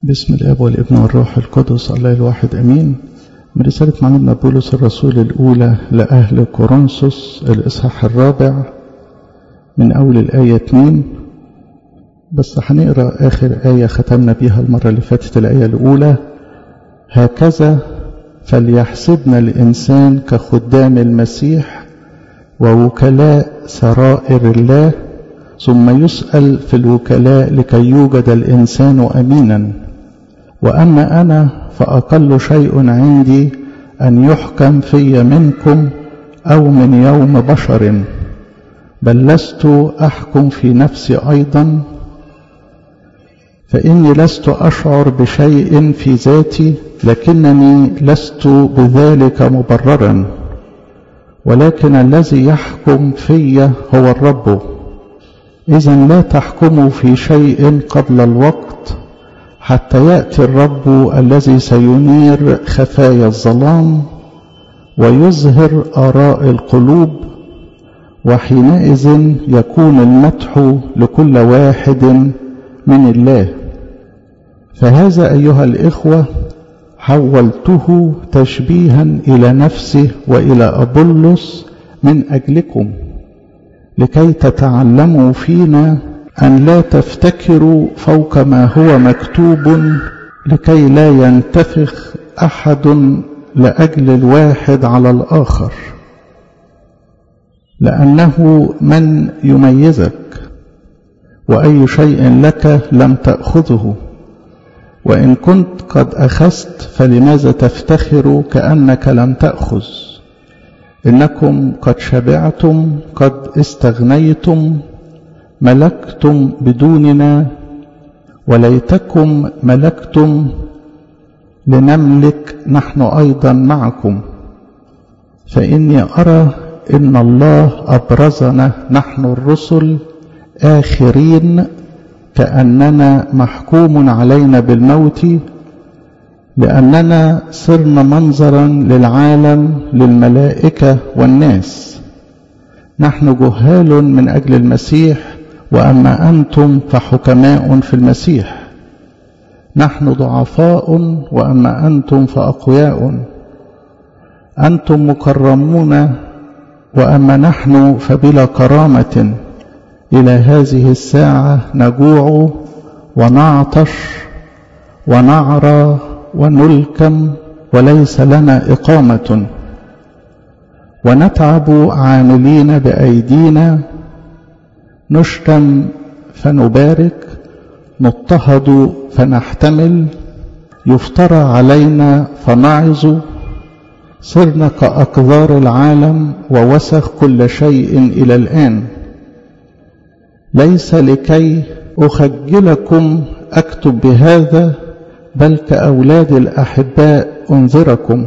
بسم الاب والابن والروح القدس الله الواحد امين من رسالة معلمنا بولس الرسول الأولى لأهل كورنثوس الإصحاح الرابع من أول الآية 2 بس هنقرا آخر آية ختمنا بيها المرة اللي فاتت الآية الأولى هكذا فليحسبنا الإنسان كخدام المسيح ووكلاء سرائر الله ثم يسأل في الوكلاء لكي يوجد الإنسان أمينا وأما أنا فأقل شيء عندي أن يحكم في منكم أو من يوم بشر بل لست أحكم في نفسي أيضا فإني لست أشعر بشيء في ذاتي لكنني لست بذلك مبررا ولكن الذي يحكم في هو الرب إذا لا تحكموا في شيء قبل الوقت حتى يأتي الرب الذي سينير خفايا الظلام ويظهر آراء القلوب وحينئذ يكون المدح لكل واحد من الله فهذا أيها الإخوة حولته تشبيها إلى نفسه وإلى أبولس من أجلكم لكي تتعلموا فينا أن لا تفتكروا فوق ما هو مكتوب لكي لا ينتفخ أحد لأجل الواحد على الآخر لأنه من يميزك وأي شيء لك لم تأخذه وإن كنت قد أخذت فلماذا تفتخر كأنك لم تأخذ إنكم قد شبعتم قد استغنيتم ملكتم بدوننا وليتكم ملكتم لنملك نحن أيضا معكم فإني أرى إن الله أبرزنا نحن الرسل آخرين كأننا محكوم علينا بالموت لأننا صرنا منظرا للعالم للملائكة والناس نحن جهال من أجل المسيح وأما أنتم فحكماء في المسيح نحن ضعفاء وأما أنتم فأقوياء أنتم مكرمون وأما نحن فبلا كرامة إلى هذه الساعة نجوع ونعطش ونعرى ونلكم وليس لنا إقامة ونتعب عاملين بأيدينا نشتم فنبارك نضطهد فنحتمل يفترى علينا فنعظ صرنا كأقذار العالم ووسخ كل شيء إلى الآن ليس لكي أخجلكم أكتب بهذا بل كأولاد الأحباء أنذركم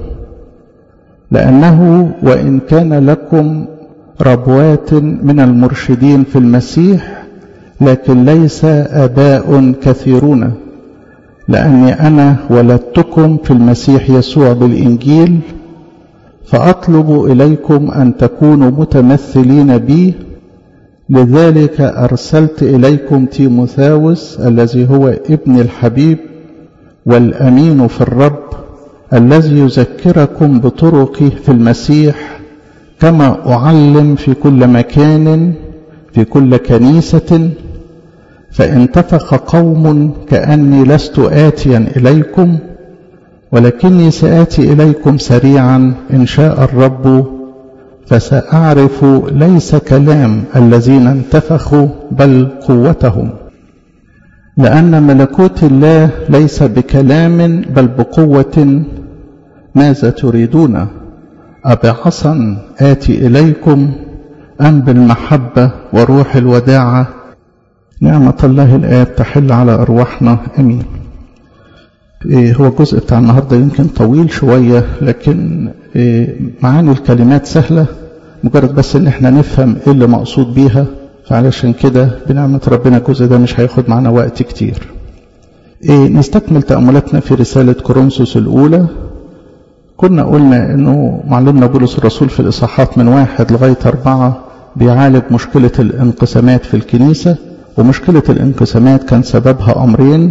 لأنه وإن كان لكم ربوات من المرشدين في المسيح لكن ليس آباء كثيرون لأني أنا ولدتكم في المسيح يسوع بالإنجيل فأطلب إليكم أن تكونوا متمثلين بي لذلك أرسلت إليكم تيموثاوس الذي هو ابن الحبيب والأمين في الرب الذي يذكركم بطرقي في المسيح كما أعلم في كل مكان في كل كنيسة فإن تفخ قوم كأني لست آتيا إليكم ولكني سآتي إليكم سريعا إن شاء الرب فسأعرف ليس كلام الذين انتفخوا بل قوتهم لأن ملكوت الله ليس بكلام بل بقوة ماذا تريدون أبعصا آتي إليكم أم بالمحبة وروح الوداعة نعمة الله الآب تحل على أرواحنا أمين إيه هو الجزء بتاع النهاردة يمكن طويل شوية لكن إيه معاني الكلمات سهلة مجرد بس ان احنا نفهم ايه اللي مقصود بيها فعلشان كده بنعمة ربنا الجزء ده مش هياخد معانا وقت كتير إيه نستكمل تأملاتنا في رسالة كورنثوس الأولى كنا قلنا انه معلمنا بولس الرسول في الإصحاحات من واحد لغاية أربعة بيعالج مشكلة الانقسامات في الكنيسة ومشكلة الانقسامات كان سببها أمرين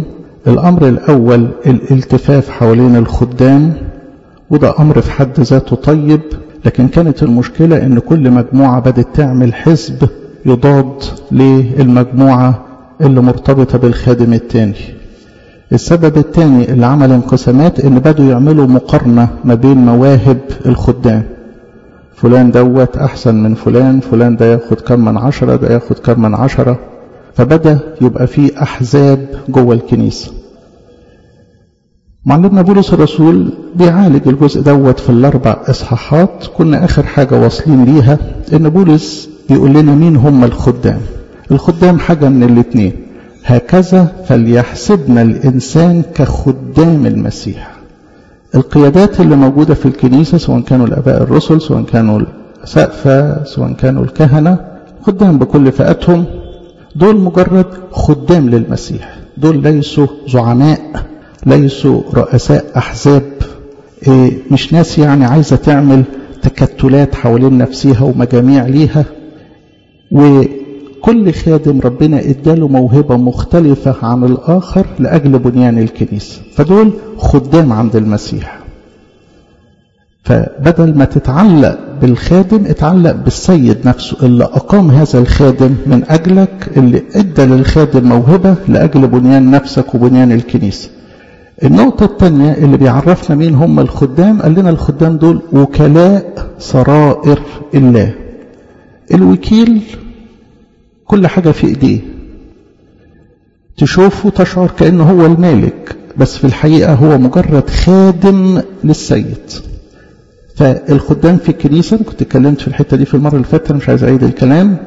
الأمر الأول الالتفاف حوالين الخدام وده أمر في حد ذاته طيب لكن كانت المشكلة إن كل مجموعة بدأت تعمل حزب يضاد للمجموعة اللي مرتبطة بالخادم التاني السبب الثاني اللي عمل انقسامات ان بدوا يعملوا مقارنة ما بين مواهب الخدام فلان دوت احسن من فلان فلان ده ياخد كم من عشرة ده ياخد كم من عشرة فبدأ يبقى في احزاب جوه الكنيسة معلمنا بولس الرسول بيعالج الجزء دوت في الاربع اصحاحات كنا اخر حاجة واصلين ليها ان بولس بيقول لنا مين هم الخدام الخدام حاجة من الاتنين هكذا فليحسبنا الإنسان كخدام المسيح القيادات اللي موجودة في الكنيسة سواء كانوا الأباء الرسل سواء كانوا السقفة سواء كانوا الكهنة خدام بكل فئاتهم دول مجرد خدام للمسيح دول ليسوا زعماء ليسوا رؤساء أحزاب إيه مش ناس يعني عايزة تعمل تكتلات حوالين نفسها ومجاميع ليها وكل خادم ربنا اداله موهبة مختلفة عن الآخر لأجل بنيان الكنيسة فدول خدام عند المسيح فبدل ما تتعلق بالخادم اتعلق بالسيد نفسه اللي أقام هذا الخادم من أجلك اللي ادى للخادم موهبة لأجل بنيان نفسك وبنيان الكنيسة النقطة الثانية اللي بيعرفنا مين هم الخدام قال لنا الخدام دول وكلاء سرائر الله الوكيل كل حاجة في ايديه تشوفه تشعر كأنه هو المالك بس في الحقيقة هو مجرد خادم للسيد فالخدام في الكنيسة كنت اتكلمت في الحتة دي في المرة اللي فاتت مش عايز أعيد الكلام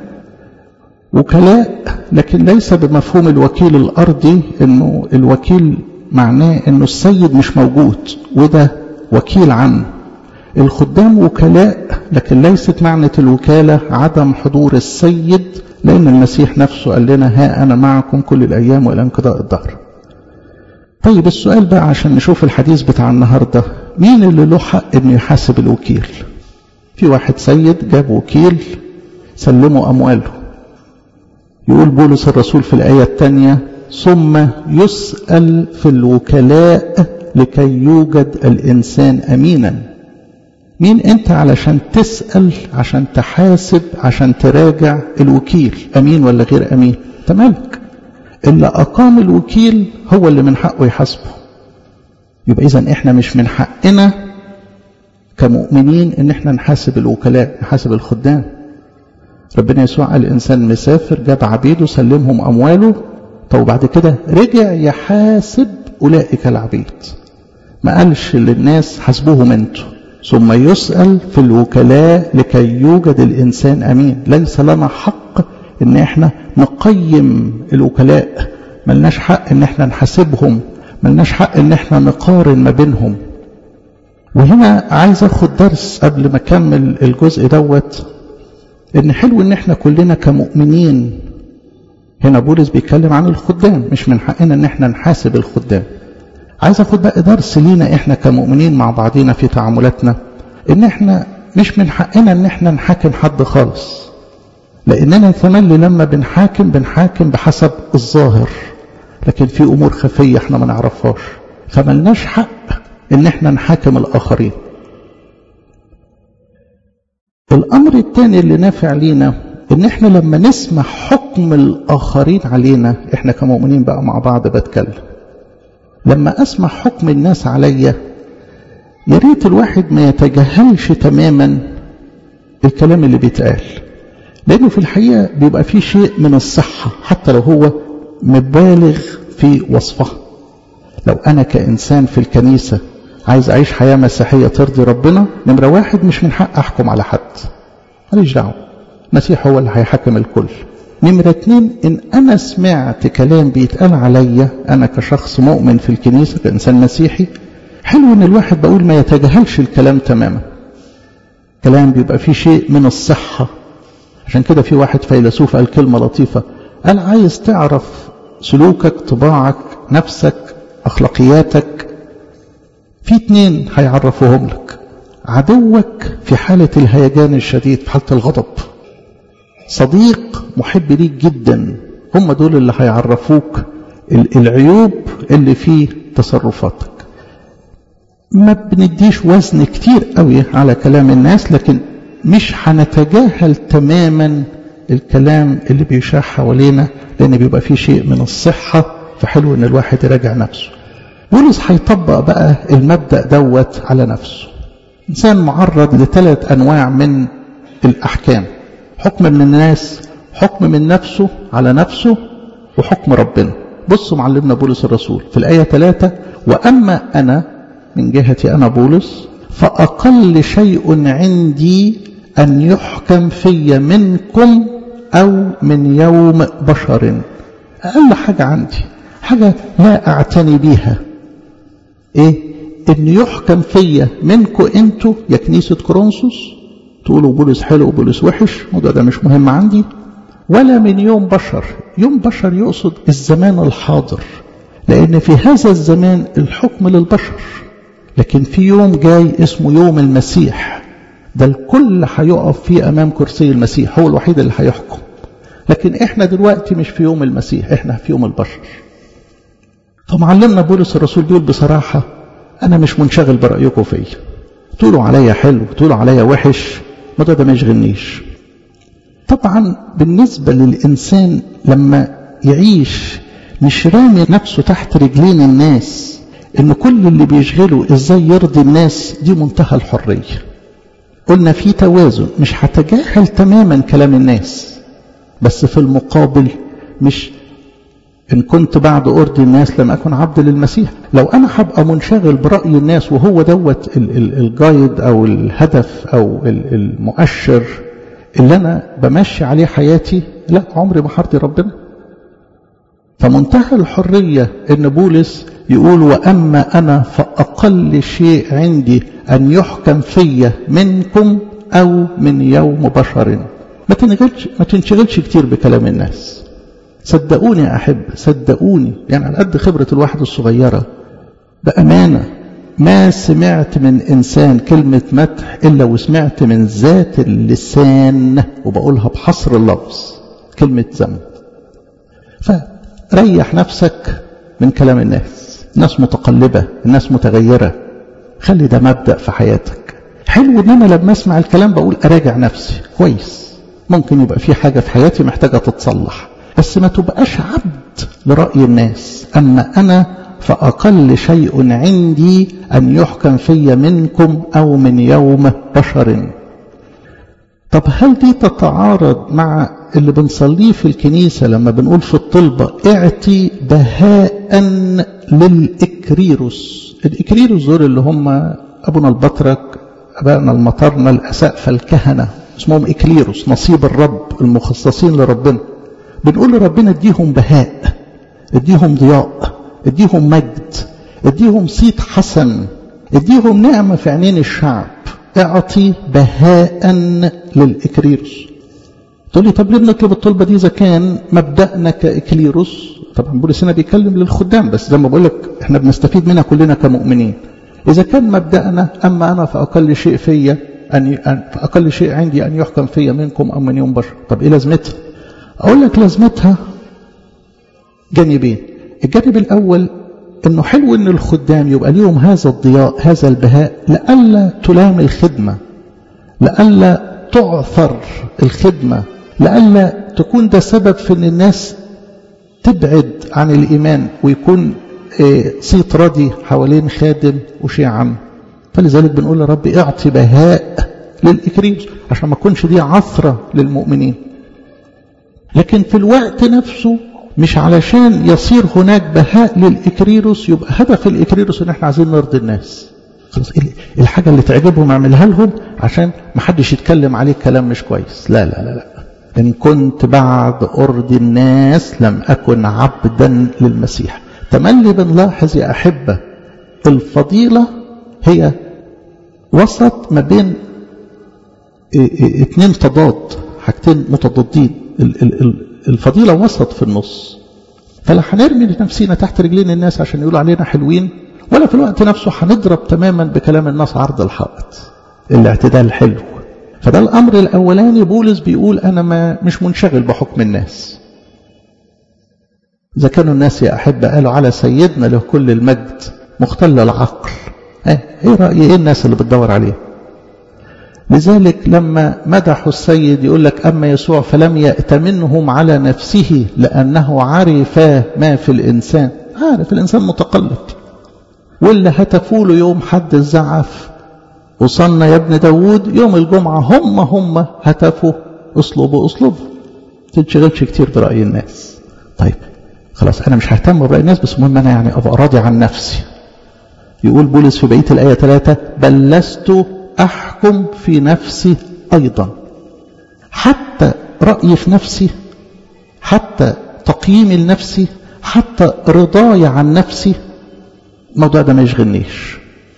وكلاء لكن ليس بمفهوم الوكيل الأرضي إنه الوكيل معناه إنه السيد مش موجود وده وكيل عنه الخدام وكلاء لكن ليست معنى الوكالة عدم حضور السيد لأن المسيح نفسه قال لنا ها أنا معكم كل الأيام وإلى انقضاء الدهر طيب السؤال بقى عشان نشوف الحديث بتاع النهاردة مين اللي له حق انه يحاسب الوكيل في واحد سيد جاب وكيل سلمه أمواله يقول بولس الرسول في الآية الثانية ثم يسأل في الوكلاء لكي يوجد الإنسان أمينا مين أنت علشان تسأل عشان تحاسب عشان تراجع الوكيل أمين ولا غير أمين أنت مالك اللي أقام الوكيل هو اللي من حقه يحاسبه يبقى إذا إحنا مش من حقنا كمؤمنين إن إحنا نحاسب الوكلاء نحاسب الخدام ربنا يسوع قال الإنسان مسافر جاب عبيده سلمهم أمواله طب بعد كده رجع يحاسب أولئك العبيد ما قالش للناس حاسبوهم انتوا ثم يسأل في الوكلاء لكي يوجد الإنسان أمين ليس لنا حق إن إحنا نقيم الوكلاء ملناش حق إن إحنا نحاسبهم ملناش حق إن إحنا نقارن ما بينهم وهنا عايز أخد درس قبل ما أكمل الجزء دوت إن حلو إن إحنا كلنا كمؤمنين هنا بولس بيتكلم عن الخدام مش من حقنا إن إحنا نحاسب الخدام عايز اخد بقى درس لينا احنا كمؤمنين مع بعضينا في تعاملاتنا ان احنا مش من حقنا ان احنا نحاكم حد خالص لاننا تملي لما بنحاكم بنحاكم بحسب الظاهر لكن في امور خفيه احنا ما نعرفهاش فملناش حق ان احنا نحاكم الاخرين الامر الثاني اللي نافع لينا ان احنا لما نسمع حكم الاخرين علينا احنا كمؤمنين بقى مع بعض بتكلم لما اسمع حكم الناس عليا يا ريت الواحد ما يتجاهلش تماما الكلام اللي بيتقال لانه في الحقيقه بيبقى فيه شيء من الصحه حتى لو هو مبالغ في وصفها لو انا كانسان في الكنيسه عايز اعيش حياه مسيحيه ترضي ربنا نمره واحد مش من حق احكم على حد ماليش دعوه المسيح هو اللي هيحكم الكل نمرة اتنين إن أنا سمعت كلام بيتقال عليا أنا كشخص مؤمن في الكنيسة كإنسان مسيحي حلو إن الواحد بقول ما يتجاهلش الكلام تماما كلام بيبقى فيه شيء من الصحة عشان كده في واحد فيلسوف قال كلمة لطيفة قال عايز تعرف سلوكك طباعك نفسك أخلاقياتك في اتنين هيعرفوهم لك عدوك في حالة الهيجان الشديد في حالة الغضب صديق محب ليك جدا هم دول اللي هيعرفوك العيوب اللي في تصرفاتك ما بنديش وزن كتير قوي على كلام الناس لكن مش هنتجاهل تماما الكلام اللي بيشاع حوالينا لان بيبقى فيه شيء من الصحة فحلو ان الواحد يراجع نفسه بولس هيطبق بقى المبدأ دوت على نفسه إنسان معرض لثلاث أنواع من الأحكام حكم من الناس حكم من نفسه على نفسه وحكم ربنا بصوا معلمنا بولس الرسول في الآية ثلاثة وأما أنا من جهتي أنا بولس فأقل شيء عندي أن يحكم في منكم أو من يوم بشر أقل حاجة عندي حاجة لا أعتني بيها إيه إن يحكم فيا منكم أنتوا يا كنيسة كورنثوس تقولوا بولس حلو وبولس وحش وده ده مش مهم عندي ولا من يوم بشر يوم بشر يقصد الزمان الحاضر لأن في هذا الزمان الحكم للبشر لكن في يوم جاي اسمه يوم المسيح ده الكل هيقف فيه أمام كرسي المسيح هو الوحيد اللي هيحكم لكن احنا دلوقتي مش في يوم المسيح احنا في يوم البشر فمعلمنا بولس الرسول بيقول بصراحة أنا مش منشغل برأيكم فيا تقولوا عليا حلو تقولوا عليا وحش ما ده ما يشغلنيش طبعا بالنسبة للإنسان لما يعيش مش رامي نفسه تحت رجلين الناس إن كل اللي بيشغله إزاي يرضي الناس دي منتهى الحرية قلنا في توازن مش هتجاهل تماما كلام الناس بس في المقابل مش إن كنت بعد أرضي الناس لم أكن عبد للمسيح لو أنا هبقى منشغل برأي الناس وهو دوت الجايد أو الهدف أو المؤشر اللي أنا بمشي عليه حياتي لا عمري ما هرضي ربنا فمنتهى الحرية إن بولس يقول وأما أنا فأقل شيء عندي أن يحكم في منكم أو من يوم بشر ما تنشغلش, ما تنشغلش كتير بكلام الناس صدقوني يا أحب صدقوني يعني على قد خبرة الواحد الصغيرة بأمانة ما سمعت من إنسان كلمة مدح إلا وسمعت من ذات اللسان وبقولها بحصر اللفظ كلمة ذنب فريح نفسك من كلام الناس الناس متقلبة الناس متغيرة خلي ده مبدأ في حياتك حلو ان انا لما اسمع الكلام بقول اراجع نفسي كويس ممكن يبقى في حاجة في حياتي محتاجة تتصلح بس ما تبقاش عبد لرأي الناس أما أنا فأقل شيء عندي أن يحكم في منكم أو من يوم بشر طب هل دي تتعارض مع اللي بنصليه في الكنيسة لما بنقول في الطلبة اعطي بهاء للإكريروس الإكريروس دول اللي هم أبونا البطرك أبائنا المطرنا الأسقف الكهنة اسمهم إكليروس نصيب الرب المخصصين لربنا بنقول لربنا اديهم بهاء اديهم ضياء اديهم مجد اديهم صيت حسن اديهم نعمة في عينين الشعب اعطي بهاء للإكليروس تقول لي طب ليه بنطلب الطلبة دي إذا كان مبدأنا كإكليروس طبعا بولس هنا بيتكلم للخدام بس زي ما بقول لك احنا بنستفيد منها كلنا كمؤمنين إذا كان مبدأنا أما أنا فأقل شيء فيا أن فأقل شيء عندي أن يحكم فيا منكم أو من يوم بشر طب إيه لازمتها أقول لك لازمتها جانبين الجانب الأول أنه حلو أن الخدام يبقى ليهم هذا الضياء هذا البهاء لئلا تلام الخدمة لئلا تعثر الخدمة لئلا تكون ده سبب في أن الناس تبعد عن الإيمان ويكون صيت راضي حوالين خادم وشيء عام فلذلك بنقول يا رب اعطي بهاء للإكريس عشان ما تكونش دي عثرة للمؤمنين لكن في الوقت نفسه مش علشان يصير هناك بهاء للإكريروس يبقى هدف الإكريروس ان احنا عايزين نرضي الناس خلاص الحاجة اللي تعجبهم اعملها لهم عشان ما حدش يتكلم عليك كلام مش كويس لا لا لا لا إن كنت بعد أرضي الناس لم أكن عبدا للمسيح تملي بنلاحظ يا أحبة الفضيلة هي وسط ما بين اتنين تضاد حاجتين متضادين الفضيلة وسط في النص فلا هنرمي نفسينا تحت رجلين الناس عشان يقولوا علينا حلوين ولا في الوقت نفسه هنضرب تماما بكلام الناس عرض الحائط الاعتدال حلو فده الأمر الأولاني بولس بيقول أنا ما مش منشغل بحكم الناس إذا كانوا الناس يا أحبة قالوا على سيدنا له كل المجد مختل العقل ايه, إيه رأي ايه الناس اللي بتدور عليه لذلك لما مدحوا السيد يقول لك أما يسوع فلم يأتمنهم على نفسه لأنه عرف ما في الإنسان عارف الإنسان متقلب واللي هتفوا له يوم حد الزعف وصلنا يا ابن داود يوم الجمعة هم هم هتفوا اسلوبه اسلوبه تنشغلش كتير برأي الناس طيب خلاص أنا مش ههتم برأي الناس بس المهم أنا يعني أبقى راضي عن نفسي يقول بولس في بقية الآية 3 بل لست أحكم في نفسي أيضا حتى رأيي في نفسي حتى تقييمي لنفسي حتى رضاي عن نفسي الموضوع ده ما يشغلنيش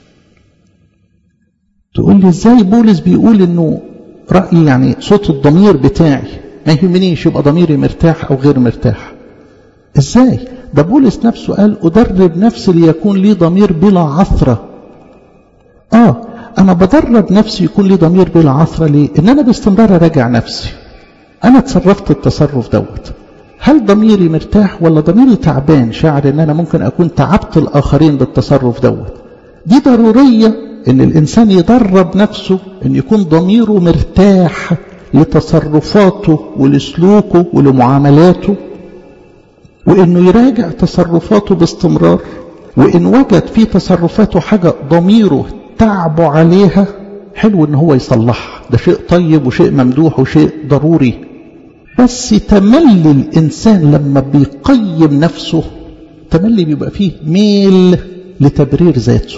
تقول لي ازاي بولس بيقول انه رأيي يعني صوت الضمير بتاعي ما يهمنيش يبقى ضميري مرتاح او غير مرتاح ازاي ده بولس نفسه قال أدرب نفسي ليكون لي ضمير بلا عثرة آه أنا بدرب نفسي يكون لي ضمير بلا عثرة ليه إن أنا باستمرار أراجع نفسي أنا تصرفت التصرف دوت هل ضميري مرتاح ولا ضميري تعبان شاعر إن أنا ممكن أكون تعبت الآخرين بالتصرف دوت دي ضرورية إن الإنسان يدرب نفسه إن يكون ضميره مرتاح لتصرفاته ولسلوكه ولمعاملاته وإنه يراجع تصرفاته باستمرار وإن وجد في تصرفاته حاجة ضميره تعبه عليها حلو إن هو يصلحها ده شيء طيب وشيء ممدوح وشيء ضروري بس تملي الإنسان لما بيقيم نفسه تملي بيبقى فيه ميل لتبرير ذاته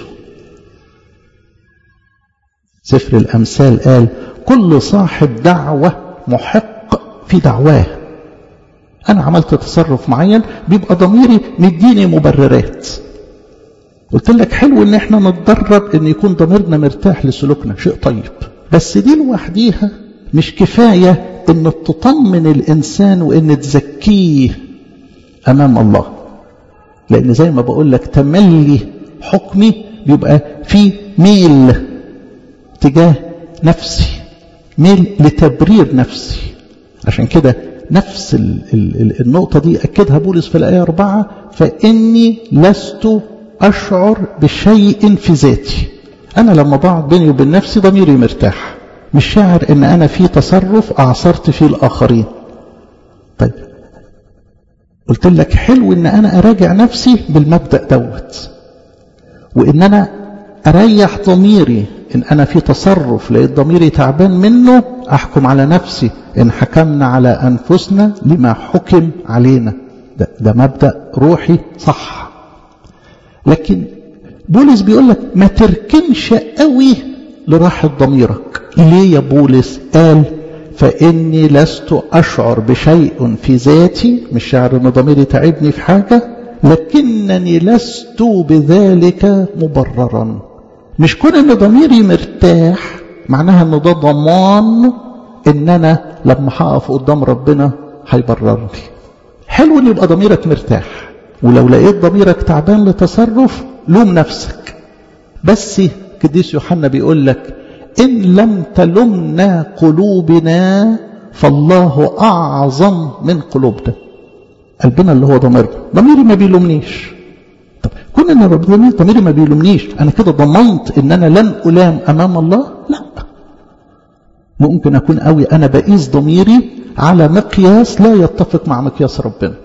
سفر الأمثال قال كل صاحب دعوة محق في دعواه أنا عملت تصرف معين بيبقى ضميري مديني مبررات قلت لك حلو ان احنا نتدرب ان يكون ضميرنا مرتاح لسلوكنا شيء طيب بس دي لوحديها مش كفاية ان تطمن الانسان وان تزكيه امام الله لان زي ما بقول لك تملي حكمي بيبقى في ميل تجاه نفسي ميل لتبرير نفسي عشان كده نفس ال ال النقطة دي أكدها بولس في الآية أربعة فإني لست أشعر بشيء في ذاتي أنا لما بقعد بيني وبين نفسي ضميري مرتاح مش شاعر إن أنا في تصرف أعصرت فيه الآخرين طيب قلت لك حلو إن أنا أراجع نفسي بالمبدأ دوت وإن أنا أريح ضميري إن أنا في تصرف لقيت ضميري تعبان منه أحكم على نفسي إن حكمنا على أنفسنا لما حكم علينا ده, ده مبدأ روحي صح لكن بولس بيقول لك ما تركنش قوي لراحة ضميرك ليه يا بولس قال فإني لست أشعر بشيء في ذاتي مش شعر أن ضميري تعبني في حاجة لكنني لست بذلك مبررا مش كون ان ضميري مرتاح معناها ان ده ضمان ان انا لما هقف قدام ربنا هيبررني حلو ان يبقى ضميرك مرتاح ولو لقيت ضميرك تعبان لتصرف لوم نفسك بس قديس يوحنا بيقول لك ان لم تلمنا قلوبنا فالله اعظم من قلوبنا قلبنا اللي هو ضميرنا ضميري ما بيلومنيش طب كون ان ضميري ما بيلومنيش انا كده ضمنت ان انا لن الام امام الله لا ممكن اكون قوي انا بقيس ضميري على مقياس لا يتفق مع مقياس ربنا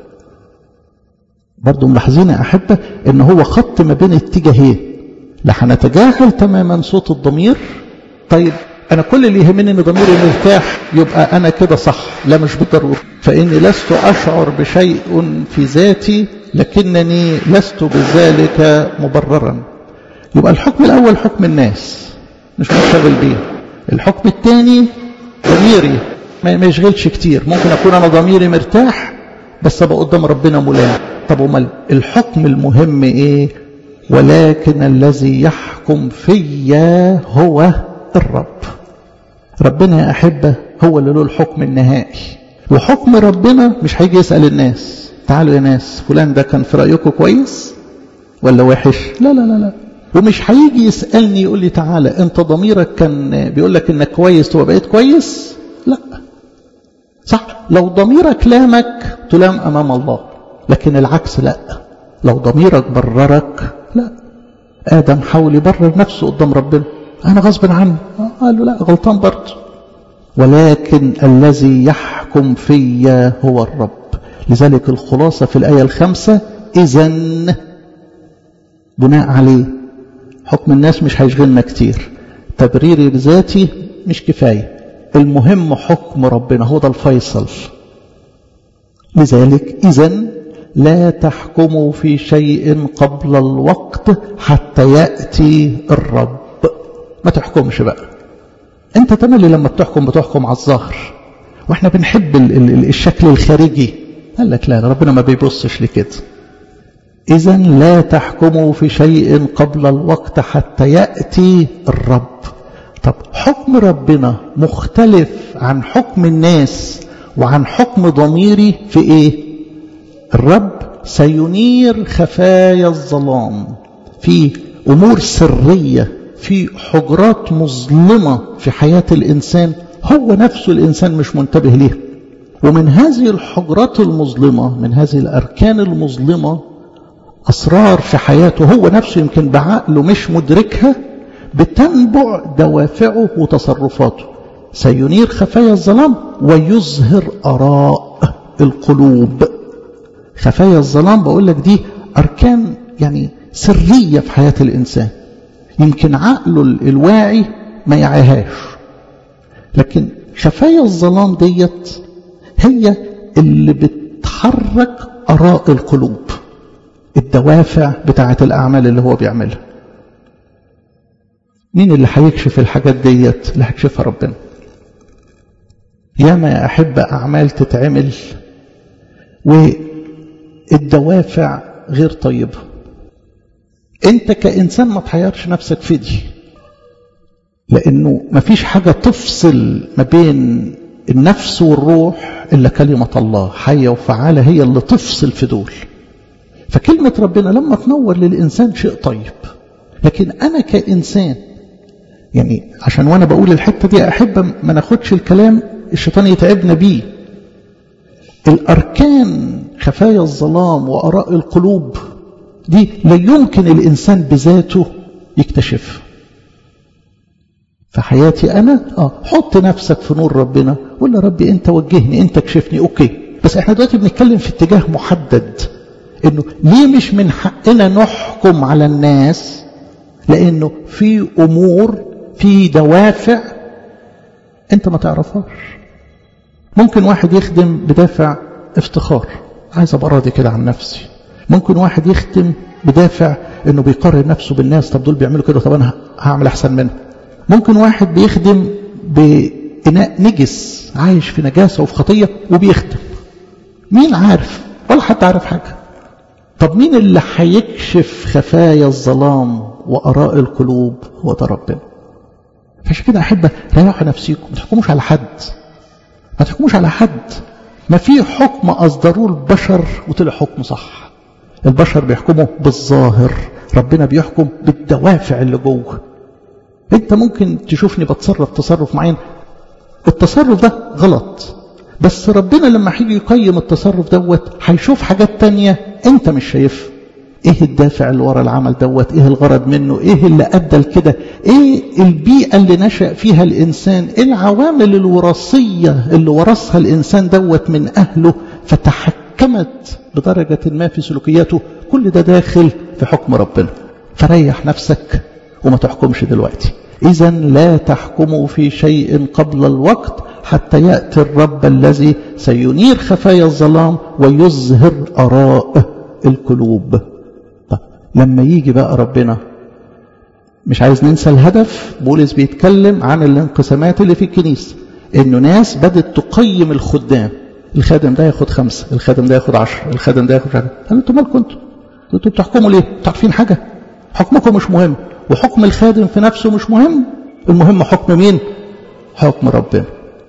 برضو ملاحظين يا احبه ان هو خط ما بين اتجاهين لا هنتجاهل تماما صوت الضمير طيب انا كل اللي يهمني ان ضميري مرتاح يبقى انا كده صح لا مش بالضروره فاني لست اشعر بشيء في ذاتي لكنني لست بذلك مبررا يبقى الحكم الاول حكم الناس مش منشغل بيه الحكم الثاني ضميري ما يشغلش كتير ممكن اكون انا ضميري مرتاح بس ابقى قدام ربنا ملام طب امال الحكم المهم ايه ولكن الذي يحكم فيا هو الرب ربنا يا أحبة هو اللي له الحكم النهائي وحكم ربنا مش هيجي يسأل الناس تعالوا يا ناس فلان ده كان في رأيكم كويس ولا وحش لا لا لا لا ومش هيجي يسألني يقول لي تعالى انت ضميرك كان بيقول لك انك كويس تبقى بقيت كويس لا صح لو ضميرك لامك تلام امام الله لكن العكس لا لو ضميرك بررك لا آدم حاول يبرر نفسه قدام ربنا أنا غصب عني قال له لا غلطان برضه ولكن الذي يحكم في هو الرب لذلك الخلاصة في الآية الخامسة إذا بناء عليه حكم الناس مش هيشغلنا كتير تبريري بذاتي مش كفاية المهم حكم ربنا هو ده الفيصل لذلك إذا لا تحكموا في شيء قبل الوقت حتى يأتي الرب ما تحكمش بقى انت تملي لما بتحكم بتحكم على الظاهر واحنا بنحب ال ال الشكل الخارجي قال لك لا ربنا ما بيبصش لكده إذا لا تحكموا في شيء قبل الوقت حتى يأتي الرب طب حكم ربنا مختلف عن حكم الناس وعن حكم ضميري في ايه الرب سينير خفايا الظلام في امور سريه في حجرات مظلمه في حياه الانسان هو نفسه الانسان مش منتبه ليها ومن هذه الحجرات المظلمه من هذه الاركان المظلمه اسرار في حياته هو نفسه يمكن بعقله مش مدركها بتنبع دوافعه وتصرفاته سينير خفايا الظلام ويظهر اراء القلوب خفايا الظلام بقول لك دي أركان يعني سرية في حياة الإنسان يمكن عقله الواعي ما يعيهاش لكن خفايا الظلام ديت هي اللي بتحرك أراء القلوب الدوافع بتاعة الأعمال اللي هو بيعملها مين اللي هيكشف الحاجات ديت اللي هيكشفها ربنا ياما يا أحب أعمال تتعمل والدوافع غير طيبة انت كإنسان ما تحيرش نفسك في دي لأنه ما فيش حاجة تفصل ما بين النفس والروح إلا كلمة الله حية وفعالة هي اللي تفصل في دول فكلمة ربنا لما تنور للإنسان شيء طيب لكن أنا كإنسان يعني عشان وأنا بقول الحتة دي أحب ما ناخدش الكلام الشيطان يتعبنا بيه الأركان خفايا الظلام وأراء القلوب دي لا يمكن الإنسان بذاته يكتشفها في حياتي أنا آه حط نفسك في نور ربنا قول يا ربي أنت وجهني أنت كشفني أوكي بس احنا دلوقتي بنتكلم في اتجاه محدد انه ليه مش من حقنا نحكم على الناس لانه في امور في دوافع انت ما تعرفهاش ممكن واحد يخدم بدافع افتخار عايز ابقى راضي كده عن نفسي ممكن واحد يختم بدافع انه بيقارن نفسه بالناس طب دول بيعملوا كده طب انا هعمل احسن منهم ممكن واحد بيخدم بإناء نجس عايش في نجاسة وفي خطية وبيخدم مين عارف ولا حد عارف حاجة طب مين اللي هيكشف خفايا الظلام وآراء القلوب هو ده ربنا فعشان كده أحب ريحوا نفسيكم ما تحكموش على حد ما تحكموش على حد ما في حكم أصدروه البشر وطلع حكم صح البشر بيحكموا بالظاهر ربنا بيحكم بالدوافع اللي جوه انت ممكن تشوفني بتصرف تصرف معين التصرف ده غلط بس ربنا لما هيجي يقيم التصرف دوت هيشوف حاجات تانية انت مش شايفها ايه الدافع اللي ورا العمل دوت ايه الغرض منه ايه اللي ادى لكده ايه البيئة اللي نشأ فيها الانسان ايه العوامل الوراثية اللي ورثها الانسان دوت من اهله فتحكمت بدرجة ما في سلوكياته كل ده داخل في حكم ربنا فريح نفسك وما تحكمش دلوقتي إذا لا تحكموا في شيء قبل الوقت حتى يأتي الرب الذي سينير خفايا الظلام ويظهر أراء القلوب طيب لما يجي بقى ربنا مش عايز ننسى الهدف بولس بيتكلم عن الانقسامات اللي في الكنيسة انه ناس بدت تقيم الخدام الخادم ده ياخد خمسة الخادم ده ياخد عشرة الخادم ده ياخد عشرة قال انتوا مالكم انتوا انتوا بتحكموا ليه تعرفين حاجة حكمكم مش مهم وحكم الخادم في نفسه مش مهم المهم حكم مين حكم ربنا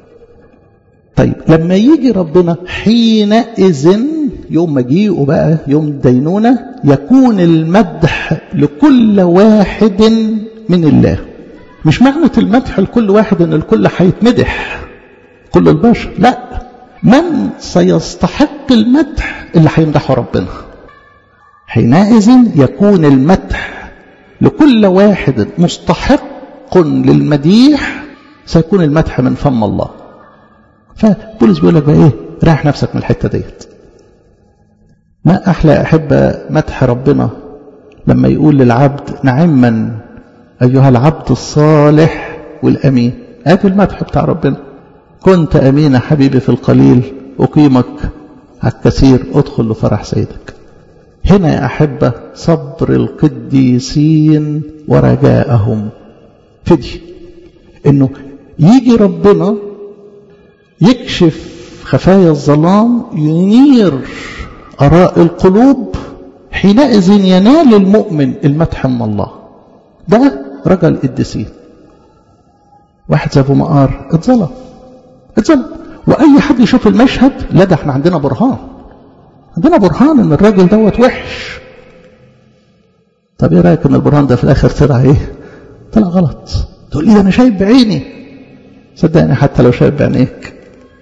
طيب لما يجي ربنا حينئذ يوم مجيئه بقى يوم الدينونة يكون المدح لكل واحد من الله مش معنى المدح لكل واحد ان الكل هيتمدح كل البشر لا من سيستحق المدح اللي هيمدحه ربنا حينئذ يكون المدح لكل واحد مستحق للمديح سيكون المدح من فم الله فبولس بيقول لك بقى ايه راح نفسك من الحته ديت ما احلى احب مدح ربنا لما يقول للعبد نعما ايها العبد الصالح والامين ادي المدح بتاع ربنا كنت امين حبيبي في القليل اقيمك على الكثير ادخل لفرح سيدك هنا يا احبه صبر القديسين ورجاءهم فدي انه يجي ربنا يكشف خفايا الظلام ينير اراء القلوب حينئذ ينال المؤمن المدح من الله ده رجا القديسين واحد زي ابو مقار اتظلم اتظلم واي حد يشوف المشهد لا ده احنا عندنا برهان عندنا برهان ان الراجل دوت وحش طب ايه رايك ان البرهان ده في الاخر طلع ايه طلع غلط تقول لي ده انا شايف بعيني صدقني حتى لو شايف بعينيك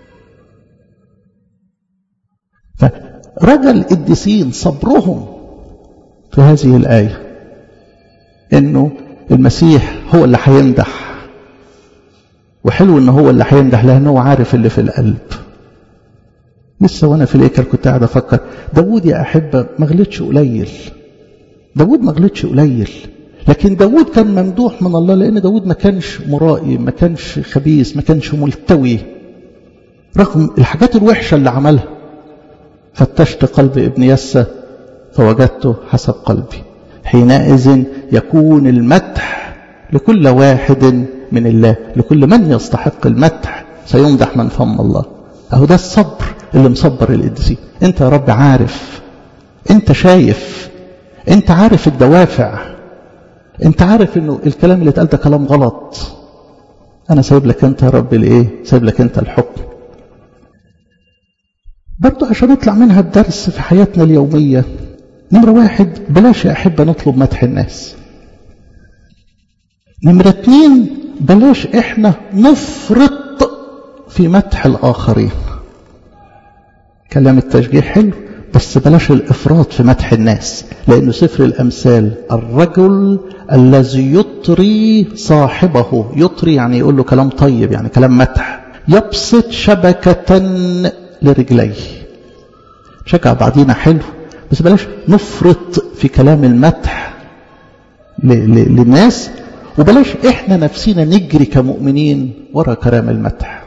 فرجا القديسين صبرهم في هذه الايه انه المسيح هو اللي هيمدح وحلو ان هو اللي هيمدح لانه هو عارف اللي في القلب لسه وانا في الايكر كنت قاعد افكر داوود يا احبه ما غلطش قليل داوود ما غلطش قليل لكن داوود كان ممدوح من الله لان داوود ما كانش مرائي ما كانش خبيث ما كانش ملتوي رغم الحاجات الوحشه اللي عملها فتشت قلب ابن يسى فوجدته حسب قلبي حينئذ يكون المدح لكل واحد من الله لكل من يستحق المدح سيمدح من فم الله اهو ده الصبر اللي مصبر القديسين انت يا رب عارف انت شايف انت عارف الدوافع انت عارف انه الكلام اللي اتقال ده كلام غلط انا سايب لك انت يا رب الايه سايب لك انت الحكم برضه عشان نطلع منها بدرس في حياتنا اليومية نمرة واحد بلاش يا أحبة نطلب مدح الناس نمرة اتنين بلاش احنا نفرط في مدح الآخرين كلام التشجيع حلو بس بلاش الإفراط في مدح الناس لأنه سفر الأمثال الرجل الذي يطري صاحبه يطري يعني يقول له كلام طيب يعني كلام مدح يبسط شبكة لرجليه شجع بعضينا حلو بس بلاش نفرط في كلام المدح للناس وبلاش احنا نفسنا نجري كمؤمنين ورا كلام المدح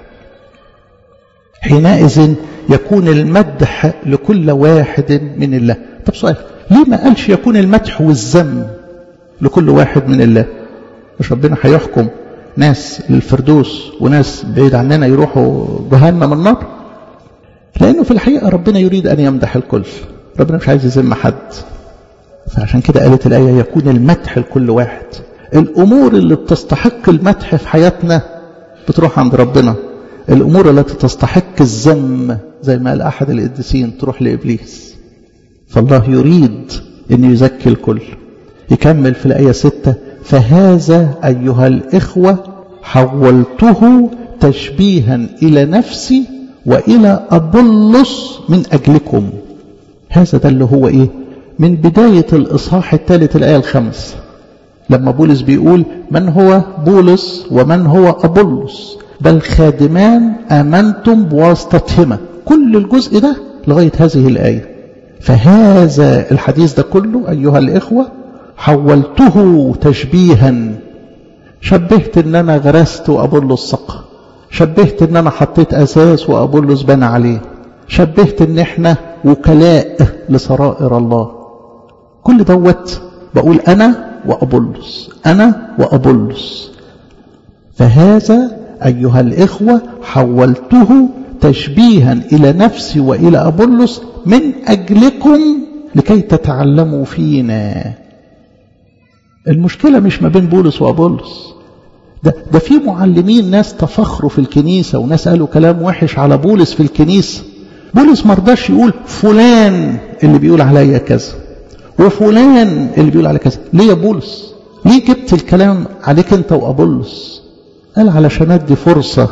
حينئذ يكون المدح لكل واحد من الله طب سؤال ليه ما قالش يكون المدح والذم لكل واحد من الله مش ربنا هيحكم ناس للفردوس وناس بعيد عننا يروحوا جهنم النار لأنه في الحقيقة ربنا يريد أن يمدح الكل ربنا مش عايز يذم حد فعشان كده قالت الآية يكون المدح لكل واحد الأمور اللي بتستحق المدح في حياتنا بتروح عند ربنا الأمور التي تستحق الذم زي ما قال أحد القديسين تروح لإبليس فالله يريد أن يزكي الكل يكمل في الآية ستة فهذا أيها الإخوة حولته تشبيها إلى نفسي وإلى أبلس من أجلكم هذا ده اللي هو إيه من بداية الإصحاح الثالث الآية الخمس لما بولس بيقول من هو بولس ومن هو أبلس بل خادمان آمنتم بواسطتهما كل الجزء ده لغاية هذه الآية فهذا الحديث ده كله أيها الإخوة حولته تشبيها شبهت ان انا غرست وابولس سقى شبهت ان انا حطيت اساس وابولس بنى عليه شبهت ان احنا وكلاء لسرائر الله كل دوت بقول انا وابولس انا وابولس فهذا ايها الاخوه حولته تشبيها الى نفسي والى ابولس من اجلكم لكي تتعلموا فينا المشكله مش ما بين بولس وابولس ده, ده في معلمين ناس تفخروا في الكنيسة وناس قالوا كلام وحش على بولس في الكنيسة بولس مرضاش يقول فلان اللي بيقول عليا كذا وفلان اللي بيقول على كذا ليه يا بولس ليه جبت الكلام عليك انت وابولس قال علشان ادي فرصة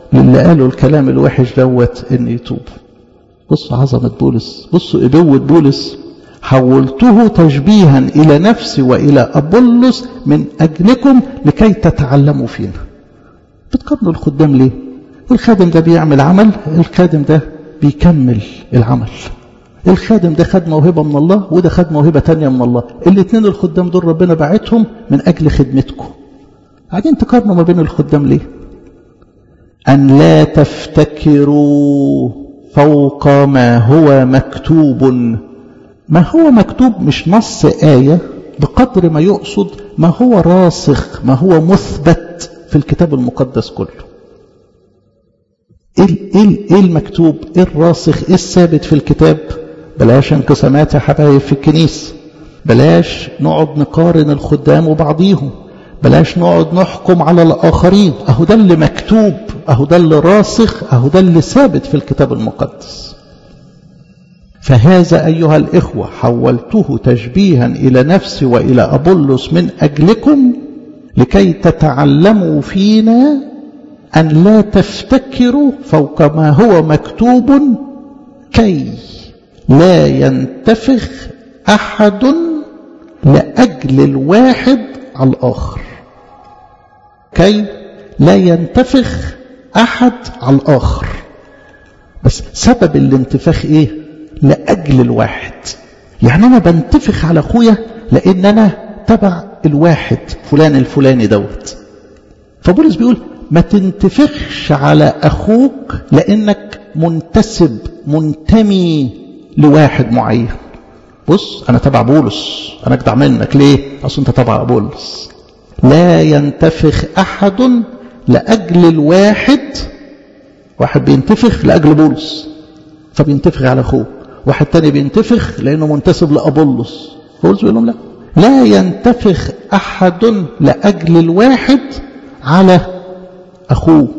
للي قالوا الكلام الوحش دوت ان يتوب بصوا عظمة بولس بصوا ابوة بولس حولته تشبيها الى نفسي والى ابولس من اجلكم لكي تتعلموا فينا بتقارنوا الخدام ليه الخادم ده بيعمل عمل الخادم ده بيكمل العمل الخادم ده خد موهبة من الله وده خد موهبة تانية من الله الاثنين الخدام دول ربنا بعتهم من أجل خدمتكم قاعدين تقارنوا ما بين الخدام ليه أن لا تفتكروا فوق ما هو مكتوب ما هو مكتوب مش نص آية بقدر ما يقصد ما هو راسخ ما هو مثبت في الكتاب المقدس كله ايه ايه ايه المكتوب ايه الراسخ ايه الثابت في الكتاب بلاش انقسامات يا حبايب في الكنيسه بلاش نقعد نقارن الخدام وبعضيهم بلاش نقعد نحكم على الاخرين اهو ده اللي مكتوب اهو ده اللي راسخ اهو ده اللي ثابت في الكتاب المقدس فهذا ايها الاخوه حولته تشبيها الى نفسي والى ابولس من اجلكم لكي تتعلموا فينا أن لا تفتكروا فوق ما هو مكتوب كي لا ينتفخ أحد لأجل الواحد على الآخر كي لا ينتفخ أحد على الآخر بس سبب الانتفاخ إيه لأجل الواحد يعني أنا بنتفخ على أخويا لأن أنا تبع الواحد فلان الفلاني دوت فبولس بيقول ما تنتفخش على أخوك لأنك منتسب منتمي لواحد معين بص أنا تبع بولس أنا أجدع منك ليه أصل أنت تبع بولس لا ينتفخ أحد لأجل الواحد واحد بينتفخ لأجل بولس فبينتفخ على أخوه واحد تاني بينتفخ لأنه منتسب لأبولس بولس بيقول لهم لا لا ينتفخ أحد لأجل الواحد على أخوه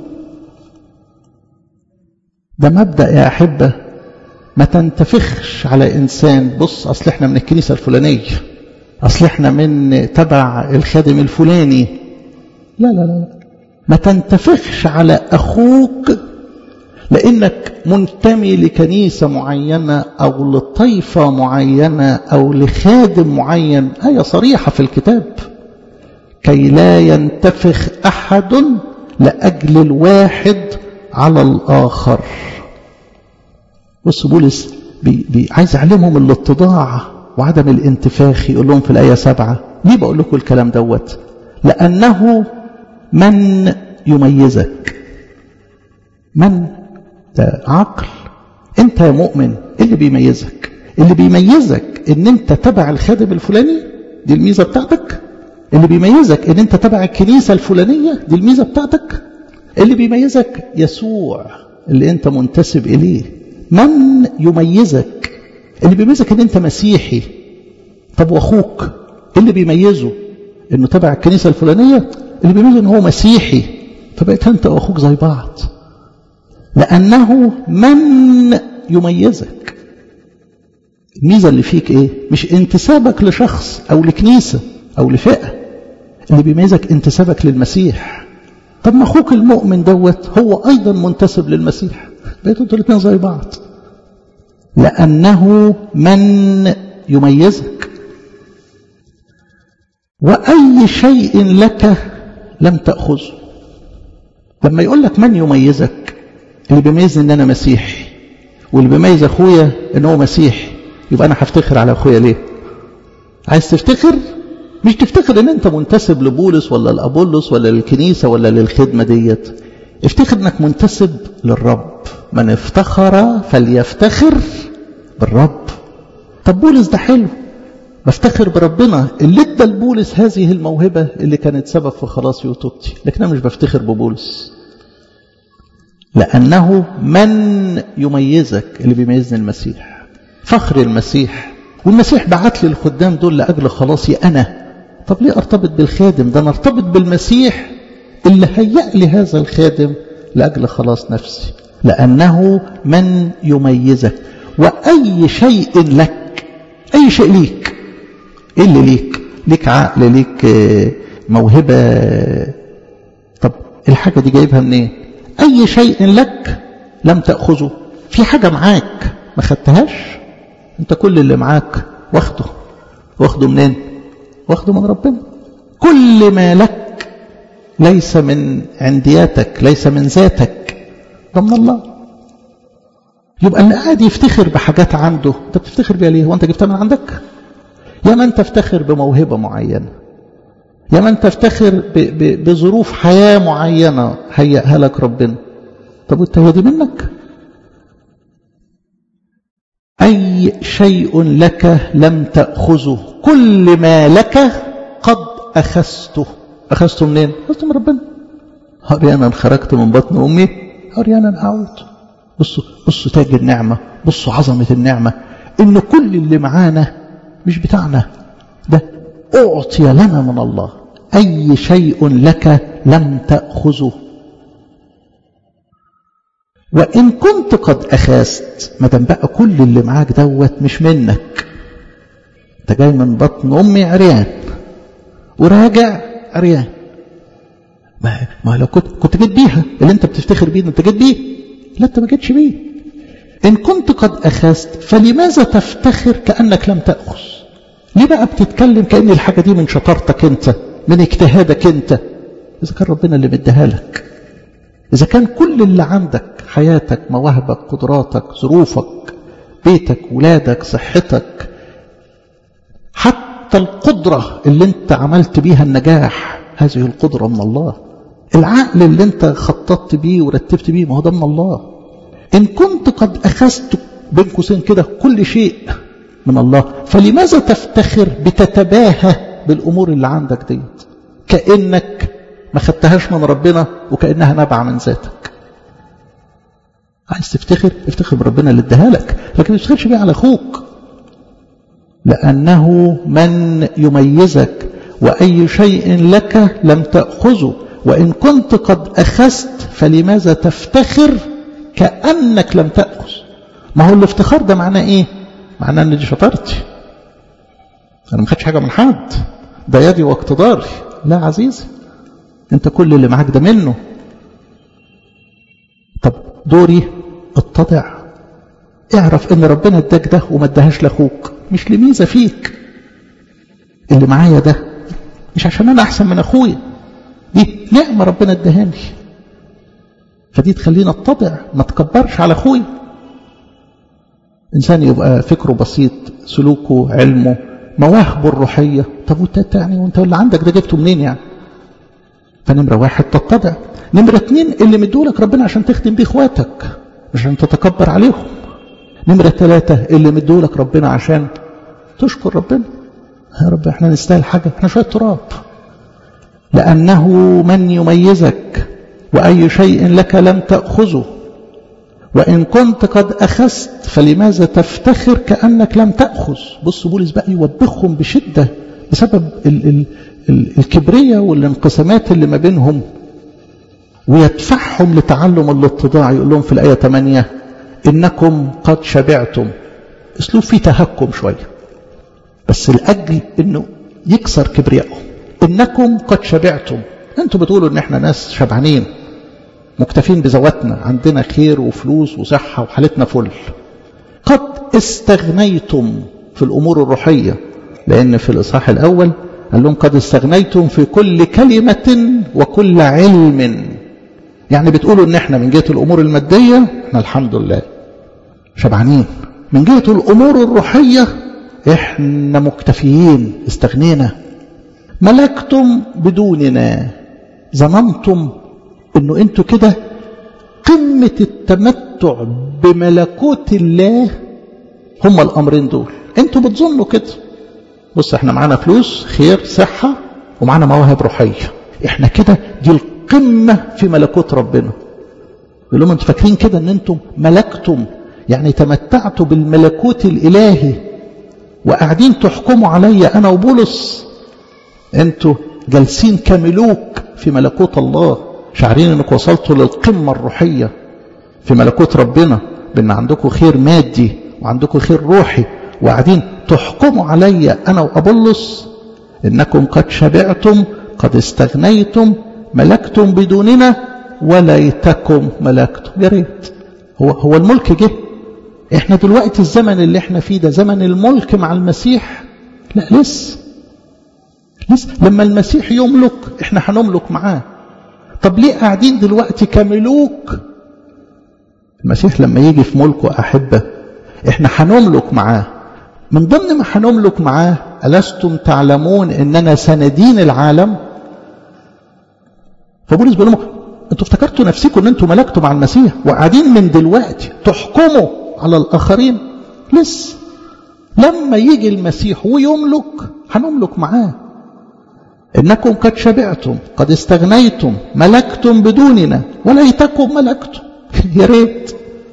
ده مبدأ يا أحبة ما تنتفخش على إنسان بص أصل إحنا من الكنيسة الفلانية أصل إحنا من تبع الخادم الفلاني لا لا لا ما تنتفخش على أخوك لأنك منتمي لكنيسة معينة أو لطائفة معينة أو لخادم معين آية صريحة في الكتاب كي لا ينتفخ أحد لأجل الواحد على الآخر بص بولس بي بي عايز يعلمهم الاتضاع وعدم الانتفاخ يقول لهم في الآية سبعة ليه بقول لكم الكلام دوت لأنه من يميزك من ده عقل انت يا مؤمن ايه اللي بيميزك اللي بيميزك ان انت تبع الخادم الفلاني دي الميزة بتاعتك اللي بيميزك ان انت تبع الكنيسة الفلانية دي الميزة بتاعتك اللي بيميزك يسوع اللي انت منتسب اليه من يميزك اللي بيميزك ان انت مسيحي طب واخوك اللي بيميزه انه تبع الكنيسة الفلانية اللي بيميزه ان هو مسيحي فبقيت انت واخوك زي بعض لانه من يميزك الميزة اللي فيك ايه مش انتسابك لشخص او لكنيسة او لفئة اللي بيميزك انتسابك للمسيح طب ما اخوك المؤمن دوت هو ايضا منتسب للمسيح بقيتوا انتوا الاثنين زي بعض لانه من يميزك واي شيء لك لم تاخذه لما يقول لك من يميزك اللي بيميزني ان انا مسيحي واللي بيميز اخويا ان هو مسيحي يبقى انا هفتخر على اخويا ليه عايز تفتخر مش تفتخر ان انت منتسب لبولس ولا لابولس ولا للكنيسه ولا للخدمه ديت افتخر انك منتسب للرب من افتخر فليفتخر بالرب طب بولس ده حلو بفتخر بربنا اللي ادى لبولس هذه الموهبه اللي كانت سبب في خلاصي وتوبتي لكن انا مش بفتخر ببولس لانه من يميزك اللي بيميزني المسيح فخر المسيح والمسيح بعت لي الخدام دول لاجل خلاصي انا طب ليه ارتبط بالخادم ده انا ارتبط بالمسيح اللي هيأ لي هذا الخادم لاجل خلاص نفسي لانه من يميزك واي شيء لك اي شيء ليك ايه اللي ليك ليك عقل ليك موهبه طب الحاجه دي جايبها منين أي شيء لك لم تأخذه في حاجة معاك ما خدتهاش انت كل اللي معاك واخده واخده منين واخده من ربنا كل ما لك ليس من عندياتك ليس من ذاتك ده من الله يبقى اللي قاعد يفتخر بحاجات عنده انت بتفتخر بيها ليه وانت جبتها من عندك يا من تفتخر بموهبة معينة يا من تفتخر ب ب بظروف حياة معينة هيئها لك ربنا طب وانت هي دي منك أي شيء لك لم تأخذه كل ما لك قد أخذته أخذته منين؟ أخذته من ربنا أريانا خرجت من بطن أمي أريانا أعود بصوا بصوا تاج النعمة بصوا عظمة النعمة إن كل اللي معانا مش بتاعنا ده أعطي لنا من الله أي شيء لك لم تأخذه وإن كنت قد أخذت ما دام بقى كل اللي معاك دوت مش منك أنت جاي من بطن أمي عريان وراجع عريان ما, ما لو كنت كنت جيت بيها اللي أنت بتفتخر بيه أنت جيت بيه لا أنت ما جيتش بيه إن كنت قد أخذت فلماذا تفتخر كأنك لم تأخذ ليه بقى بتتكلم كأن الحاجة دي من شطارتك أنت من اجتهادك أنت إذا كان ربنا اللي مديها لك إذا كان كل اللي عندك حياتك مواهبك قدراتك ظروفك بيتك ولادك صحتك حتى القدرة اللي انت عملت بيها النجاح هذه القدرة من الله العقل اللي انت خططت بيه ورتبت بيه ما هو ده من الله إن كنت قد أخذت بين قوسين كده كل شيء من الله فلماذا تفتخر بتتباهى بالأمور اللي عندك ديت كأنك ما خدتهاش من ربنا وكأنها نابعة من ذاتك عايز تفتخر افتخر بربنا اللي اداها لك لكن ما تفتخرش بيه على اخوك لأنه من يميزك وأي شيء لك لم تأخذه وإن كنت قد أخذت فلماذا تفتخر كأنك لم تأخذ ما هو الافتخار ده معناه إيه معناه أن دي شطارتي أنا ما خدش حاجة من حد ده يدي واقتداري لا عزيزي انت كل اللي معاك ده منه طب دوري اتضع اعرف ان ربنا اداك ده وما اداهاش لاخوك مش لميزه فيك اللي معايا ده مش عشان انا احسن من اخويا دي نعمه ربنا اداهاني فدي تخلينا اتضع ما تكبرش على اخويا انسان يبقى فكره بسيط سلوكه علمه مواهبه الروحيه طب وانت يعني وانت اللي عندك ده جبته منين يعني فنمرة واحد تتضع نمرة اتنين اللي مدولك ربنا عشان تخدم بيه اخواتك مش عشان تتكبر عليهم نمرة ثلاثة اللي مدولك ربنا عشان تشكر ربنا يا رب احنا نستاهل حاجة احنا شوية تراب لأنه من يميزك وأي شيء لك لم تأخذه وإن كنت قد أخذت فلماذا تفتخر كأنك لم تأخذ بص بولس بقى يوبخهم بشدة بسبب ال ال الكبرية والانقسامات اللي ما بينهم ويدفعهم لتعلم الاتضاع يقول لهم في الآية 8 إنكم قد شبعتم اسلوب فيه تهكم شوية بس لأجل إنه يكسر كبريائهم إنكم قد شبعتم أنتوا بتقولوا إن إحنا ناس شبعانين مكتفين بذواتنا عندنا خير وفلوس وصحة وحالتنا فل قد استغنيتم في الأمور الروحية لأن في الإصحاح الأول قال لهم قد استغنيتم في كل كلمة وكل علم يعني بتقولوا ان احنا من جهة الامور المادية احنا الحمد لله شبعانين من جهة الامور الروحية احنا مكتفيين استغنينا ملكتم بدوننا ظننتم انه انتوا كده قمة التمتع بملكوت الله هما الامرين دول انتوا بتظنوا كده بص احنا معانا فلوس خير صحة ومعانا مواهب روحية احنا كده دي القمة في ملكوت ربنا يقول لهم انتوا فاكرين كده ان انتم ملكتم يعني تمتعتوا بالملكوت الالهي وقاعدين تحكموا عليا انا وبولس انتوا جالسين كملوك في ملكوت الله شعرين انكم وصلتوا للقمة الروحية في ملكوت ربنا بان عندكم خير مادي وعندكم خير روحي وقاعدين تحكموا علي أنا وأبلص إنكم قد شبعتم قد استغنيتم ملكتم بدوننا وليتكم ملكتم يا ريت هو هو الملك جه احنا دلوقتي الزمن اللي احنا فيه ده زمن الملك مع المسيح لا لسه لسه لما المسيح يملك احنا هنملك معاه طب ليه قاعدين دلوقتي كملوك المسيح لما يجي في ملكه أحبة احنا هنملك معاه من ضمن ما هنملك معاه ألستم تعلمون أننا سندين العالم فبولس بيقول لهم انتوا افتكرتوا نفسكم ان انتوا ملكتوا مع المسيح وقاعدين من دلوقتي تحكموا على الآخرين لسه لما يجي المسيح ويملك هنملك معاه إنكم قد شبعتم قد استغنيتم ملكتم بدوننا وليتكم ملكتم يا ريت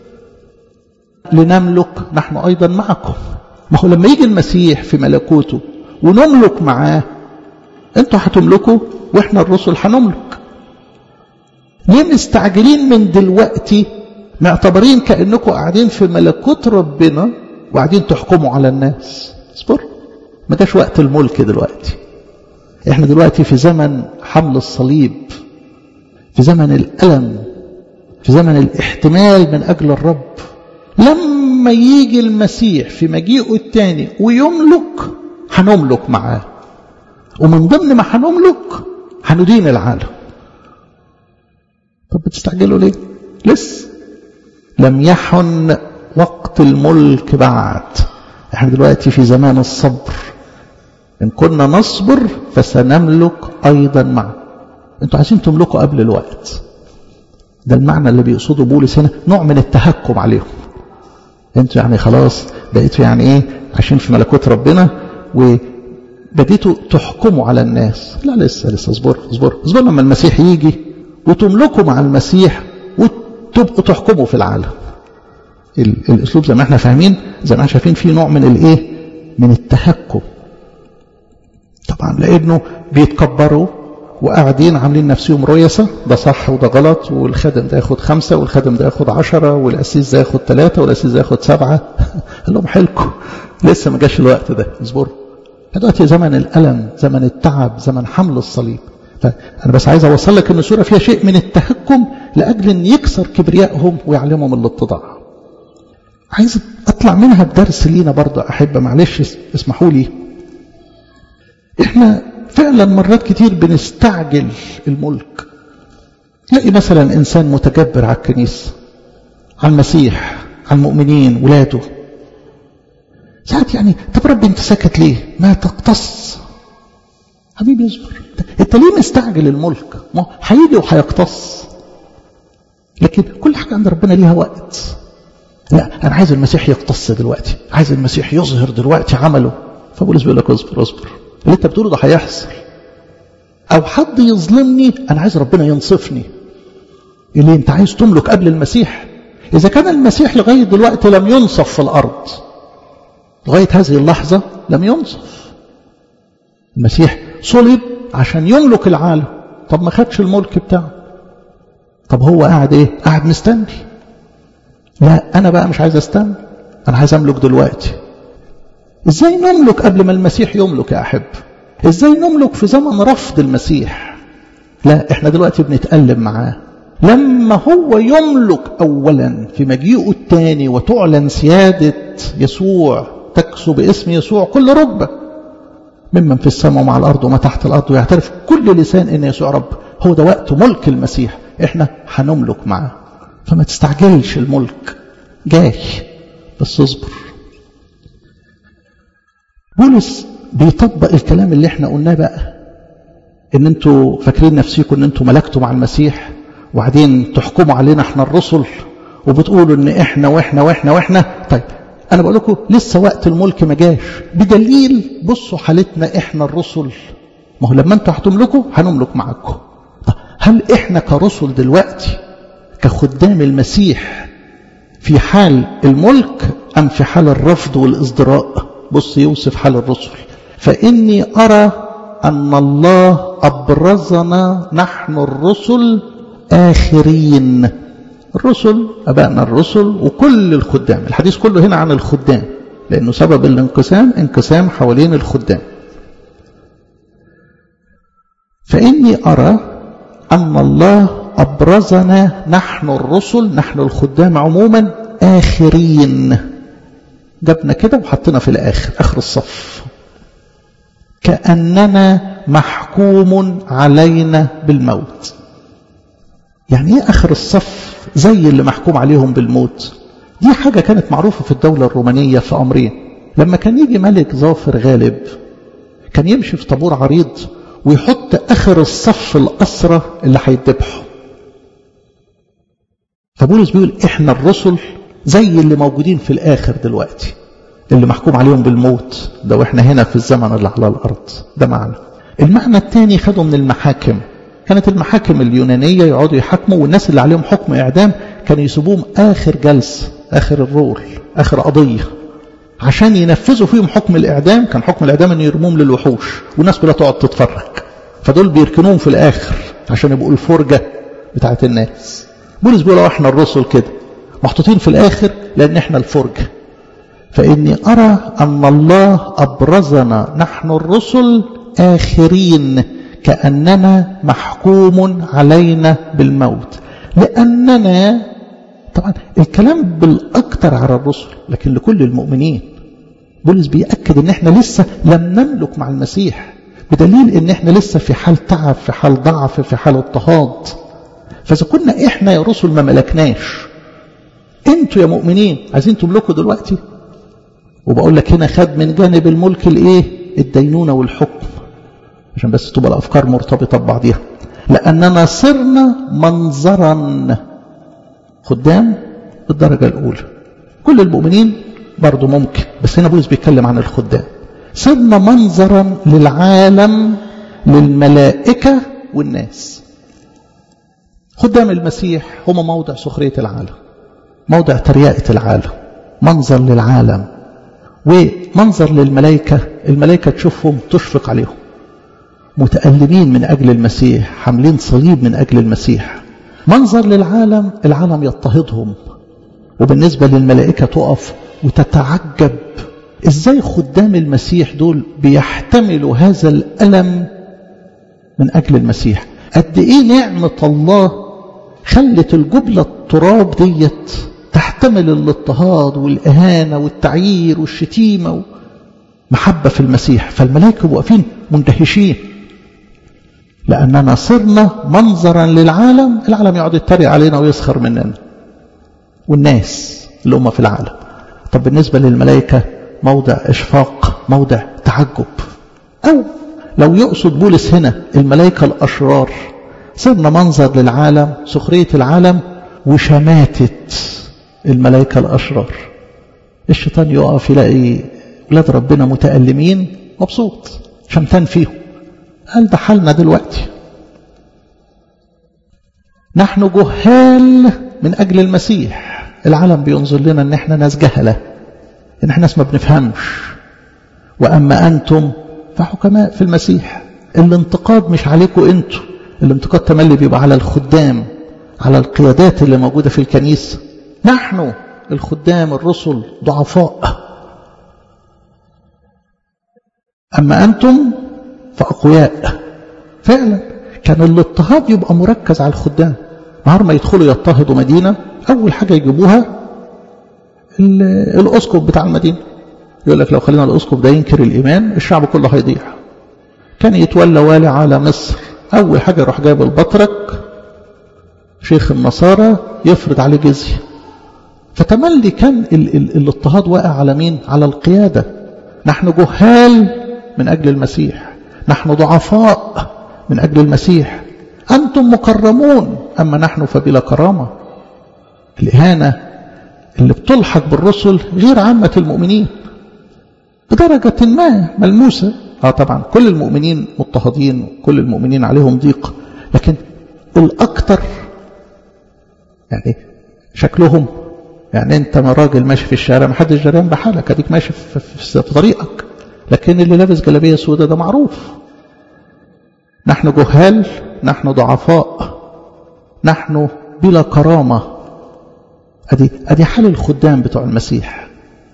لنملك نحن أيضا معكم ما هو لما يجي المسيح في ملكوته ونملك معاه انتوا هتملكوا واحنا الرسل هنملك ليه مستعجلين من دلوقتي معتبرين كأنكم قاعدين في ملكوت ربنا وقاعدين تحكموا على الناس اصبر ما جاش وقت الملك دلوقتي احنا دلوقتي في زمن حمل الصليب في زمن الألم في زمن الاحتمال من أجل الرب لما يجي المسيح في مجيئه الثاني ويملك هنملك معاه ومن ضمن ما هنملك هندين العالم طب بتستعجلوا ليه لسه لم يحن وقت الملك بعد احنا دلوقتي في زمان الصبر إن كنا نصبر فسنملك أيضا معه أنتوا عايزين تملكوا قبل الوقت ده المعنى اللي بيقصده بولس هنا نوع من التهكم عليهم انتوا يعني خلاص بقيتوا يعني ايه عايشين في ملكوت ربنا وبديتوا تحكموا على الناس لا لسه لسه اصبروا اصبروا اصبروا لما المسيح يجي وتملكوا مع المسيح وتبقوا تحكموا في العالم الاسلوب زي ما احنا فاهمين زي ما احنا شايفين فيه نوع من الايه من التهكم طبعا لانه بيتكبروا وقاعدين عاملين نفسهم رؤيسة ده صح وده غلط والخادم ده ياخد خمسة والخادم ده ياخد عشرة والأسيس ده ياخد ثلاثة والأسيس ده ياخد سبعة قال لهم حلكم لسه ما جاش الوقت ده اصبروا دلوقتي زمن الألم زمن التعب زمن حمل الصليب فأنا بس عايز أوصل لك أن السورة فيها شيء من التهكم لأجل أن يكسر كبريائهم ويعلمهم الاتضاع عايز أطلع منها بدرس لينا برضه أحب معلش اسمحوا لي إحنا فعلا مرات كتير بنستعجل الملك تلاقي مثلا إنسان متجبر على الكنيسة على المسيح على المؤمنين ولاده ساعات يعني طب رب انت ساكت ليه ما تقتص حبيبي اصبر انت ليه مستعجل الملك ما هيجي وهيقتص لكن كل حاجة عند ربنا ليها وقت لا أنا عايز المسيح يقتص دلوقتي عايز المسيح يظهر دلوقتي عمله فبولس بيقول لك اصبر اصبر اللي انت بتقوله ده هيحصل او حد يظلمني انا عايز ربنا ينصفني اللي انت عايز تملك قبل المسيح اذا كان المسيح لغايه دلوقتي لم ينصف في الارض لغايه هذه اللحظه لم ينصف المسيح صلب عشان يملك العالم طب ما خدش الملك بتاعه طب هو قاعد ايه قاعد مستني لا انا بقى مش عايز استنى انا عايز املك دلوقتي ازاي نملك قبل ما المسيح يملك يا احب ازاي نملك في زمن رفض المسيح لا احنا دلوقتي بنتألم معاه لما هو يملك اولا في مجيئه الثاني وتعلن سيادة يسوع تكسو باسم يسوع كل ركبة ممن في السماء ومع الارض وما تحت الارض ويعترف كل لسان ان يسوع رب هو ده وقت ملك المسيح احنا هنملك معاه فما تستعجلش الملك جاي بس اصبر بولس بيطبق الكلام اللي احنا قلناه بقى ان انتوا فاكرين نفسيكم ان انتوا ملكتوا مع المسيح وبعدين تحكموا علينا احنا الرسل وبتقولوا ان احنا واحنا واحنا واحنا طيب انا بقول لكم لسه وقت الملك ما جاش بدليل بصوا حالتنا احنا الرسل ما هو لما انتوا هتملكوا هنملك معاكم هل احنا كرسل دلوقتي كخدام المسيح في حال الملك ام في حال الرفض والازدراء بص يوصف حال الرسل فإني أرى أن الله أبرزنا نحن الرسل آخرين الرسل أبائنا الرسل وكل الخدام الحديث كله هنا عن الخدام لأنه سبب الانقسام انقسام حوالين الخدام فإني أرى أن الله أبرزنا نحن الرسل نحن الخدام عموما آخرين جبنا كده وحطنا في الآخر آخر الصف كأننا محكوم علينا بالموت يعني ايه آخر الصف زي اللي محكوم عليهم بالموت دي حاجة كانت معروفة في الدولة الرومانية في أمرين لما كان يجي ملك ظافر غالب كان يمشي في طابور عريض ويحط آخر الصف الأسرة اللي هيتذبحوا فبولس بيقول إحنا الرسل زي اللي موجودين في الآخر دلوقتي اللي محكوم عليهم بالموت ده وإحنا هنا في الزمن اللي على الأرض ده معنى المعنى الثاني خدوا من المحاكم كانت المحاكم اليونانية يقعدوا يحاكموا والناس اللي عليهم حكم إعدام كانوا يسيبوهم آخر جلسة آخر الرول آخر قضية عشان ينفذوا فيهم حكم الإعدام كان حكم الإعدام أن يرموهم للوحوش والناس كلها تقعد تتفرج فدول بيركنوهم في الآخر عشان يبقوا الفرجة بتاعت الناس بولس بيقول احنا الرسل كده محطوطين في الآخر لأن احنا الفرجة فإني أرى أن الله أبرزنا نحن الرسل آخرين كأننا محكوم علينا بالموت لأننا طبعا الكلام بالأكثر على الرسل لكن لكل المؤمنين بولس بيأكد ان احنا لسه لم نملك مع المسيح بدليل ان احنا لسه في حال تعب في حال ضعف في حال اضطهاد فاذا كنا احنا يا رسل ما ملكناش انتوا يا مؤمنين عايزين تملكوا دلوقتي وبقول لك هنا خد من جانب الملك الايه الدينونه والحكم عشان بس تبقى الافكار مرتبطه ببعضها لاننا صرنا منظرا خدام بالدرجه الاولى كل المؤمنين برضه ممكن بس هنا بولس بيتكلم عن الخدام صرنا منظرا للعالم للملائكه والناس خدام المسيح هم موضع سخريه العالم موضع ترياقه العالم منظر للعالم ومنظر للملائكه الملائكه تشوفهم تشفق عليهم متألمين من أجل المسيح حاملين صليب من أجل المسيح منظر للعالم العالم يضطهدهم وبالنسبة للملائكة تقف وتتعجب ازاي خدام المسيح دول بيحتملوا هذا الألم من أجل المسيح قد ايه نعمة الله خلت الجبلة التراب ديت تحتمل الاضطهاد والإهانة والتعيير والشتيمة محبة في المسيح فالملائكة واقفين مندهشين لأننا صرنا منظرا للعالم العالم يقعد يتريق علينا ويسخر مننا والناس اللي هم في العالم طب بالنسبة للملائكة موضع إشفاق موضع تعجب أو لو يقصد بولس هنا الملائكة الأشرار صرنا منظر للعالم سخرية العالم وشماتة الملائكة الأشرار الشيطان يقف يلاقي ولاد ربنا متألمين مبسوط شمتان فيهم قال ده حالنا دلوقتي نحن جهال من أجل المسيح العالم بينظر لنا ان احنا ناس جهلة ان احنا ناس ما بنفهمش وأما أنتم فحكماء في المسيح الانتقاد مش عليكم انتوا الانتقاد تملي بيبقى على الخدام على القيادات اللي موجودة في الكنيسة نحن الخدام الرسل ضعفاء أما أنتم فأقوياء فعلا كان الاضطهاد يبقى مركز على الخدام نهار ما يدخلوا يضطهدوا مدينة أول حاجة يجيبوها الأسقف بتاع المدينة يقول لك لو خلينا الأسقف ده ينكر الإيمان الشعب كله هيضيع كان يتولى والي على مصر أول حاجة يروح جايب البطرك شيخ النصارى يفرض عليه جزية فتملي كان ال ال الاضطهاد واقع على مين؟ على القيادة نحن جهال من أجل المسيح نحن ضعفاء من أجل المسيح أنتم مكرمون أما نحن فبلا كرامة الإهانة اللي بتلحق بالرسل غير عامة المؤمنين بدرجة ما ملموسة آه طبعا كل المؤمنين مضطهدين كل المؤمنين عليهم ضيق لكن الأكثر يعني شكلهم يعني انت ما راجل ماشي في الشارع ما حدش جريان بحالك اديك ماشي في, في, في طريقك لكن اللي لابس جلابيه سوداء ده معروف نحن جهال نحن ضعفاء نحن بلا كرامة ادي ادي حال الخدام بتوع المسيح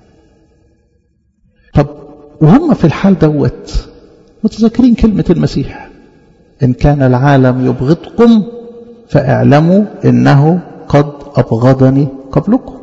طب وهم في الحال دوت متذكرين كلمة المسيح إن كان العالم يبغضكم فاعلموا إنه قد أبغضني قبلكم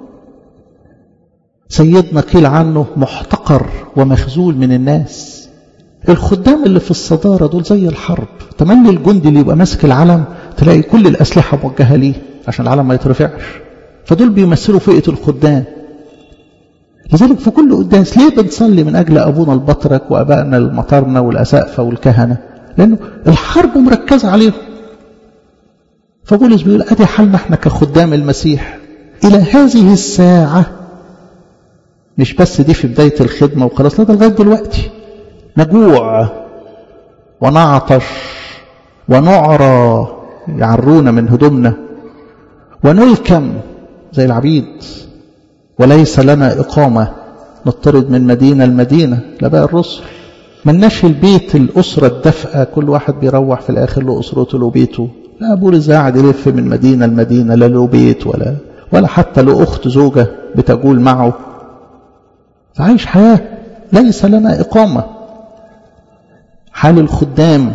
سيدنا قيل عنه محتقر ومخزول من الناس الخدام اللي في الصدارة دول زي الحرب تملي الجندي اللي يبقى ماسك العلم تلاقي كل الأسلحة موجهة ليه عشان العلم ما يترفعش فدول بيمثلوا فئة الخدام لذلك في كل قداس ليه بنصلي من أجل أبونا البطرك وأبائنا المطرنة والأسقفة والكهنة لأنه الحرب مركزة عليهم فبولس بيقول أدي حالنا احنا كخدام المسيح إلى هذه الساعة مش بس دي في بداية الخدمة وخلاص لا ده لغاية دلوقتي نجوع ونعطش ونعرى يعرونا من هدومنا ونلكم زي العبيد وليس لنا إقامة نطرد من مدينة لمدينة لباقي الرسل ملناش البيت الأسرة الدفئة كل واحد بيروح في الآخر له أسرته له بيته لا بولس قاعد يلف من مدينة لمدينة لا له بيت ولا ولا حتى له أخت زوجة بتجول معه فعايش حياة ليس لنا إقامة حال الخدام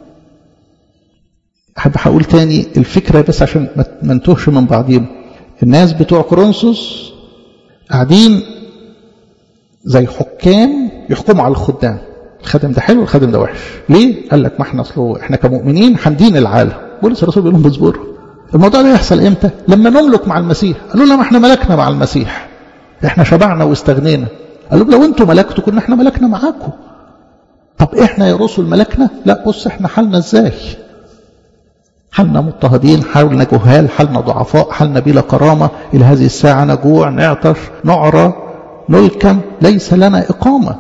أحب هقول تاني الفكرة بس عشان ما نتوهش من بعضيهم الناس بتوع كورنثوس قاعدين زي حكام يحكموا على الخدام الخادم ده حلو الخادم ده وحش ليه قال لك ما احنا اصله احنا كمؤمنين هندين العالم بولس الرسول بيقول لهم اصبروا الموضوع ده يحصل امتى لما نملك مع المسيح قالوا لا ما احنا ملكنا مع المسيح احنا شبعنا واستغنينا قالوا لو انتوا ملكتوا كنا احنا ملكنا معاكم طب احنا يا رسل ملكنا لا بص احنا حالنا ازاي حالنا مضطهدين حالنا جهال حالنا ضعفاء حالنا بلا كرامة إلى هذه الساعة نجوع نعطش نعرى نلكم ليس لنا إقامة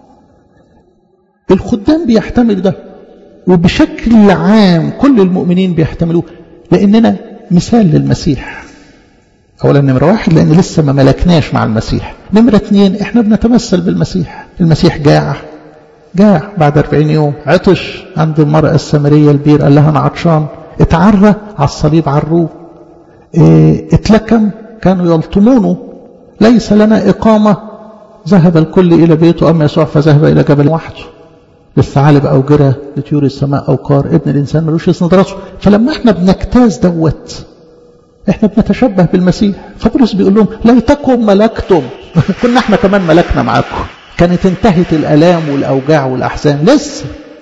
الخدام بيحتمل ده وبشكل عام كل المؤمنين بيحتملوه لأننا مثال للمسيح أولا نمرة واحد لأن لسه ما ملكناش مع المسيح نمرة اثنين احنا بنتمثل بالمسيح المسيح جاع جاع بعد 40 يوم عطش عند المرأة السامرية البير قال لها أنا عطشان اتعرى على الصليب عروه اه اتلكم كانوا يلطمونه ليس لنا إقامة ذهب الكل إلى بيته أما يسوع فذهب إلى جبل وحده للثعالب أوجرة لطيور السماء أوقار ابن الإنسان ملوش يسند راسه فلما احنا بنجتاز دوت احنا بنتشبه بالمسيح فبولس بيقول لهم ليتكم ملكتم كنا احنا كمان ملكنا معاكم كانت انتهت الالام والاوجاع والاحزان لسه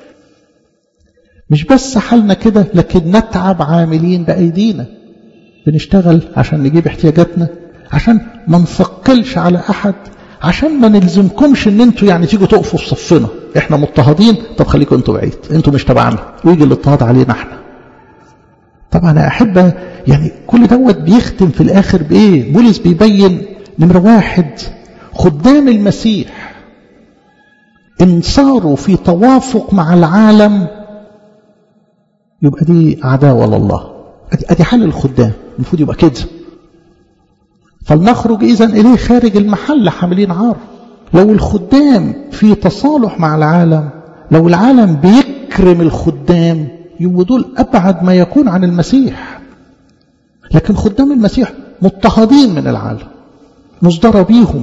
مش بس حالنا كده لكن نتعب عاملين بايدينا بنشتغل عشان نجيب احتياجاتنا عشان ما نثقلش على احد عشان ما نلزمكمش ان انتوا يعني تيجوا تقفوا في صفنا احنا مضطهدين طب خليكم انتوا بعيد انتوا مش تبعنا ويجي الاضطهاد علينا احنا طبعا يا احبه يعني كل دوت بيختم في الاخر بايه بولس بيبين نمره واحد خدام المسيح ان صاروا في توافق مع العالم يبقى دي عداوه لله ادي حال الخدام المفروض يبقى كده فلنخرج اذا اليه خارج المحل حاملين عار لو الخدام في تصالح مع العالم لو العالم بيكرم الخدام يبقوا دول ابعد ما يكون عن المسيح لكن خدام المسيح مضطهدين من العالم مصدر بيهم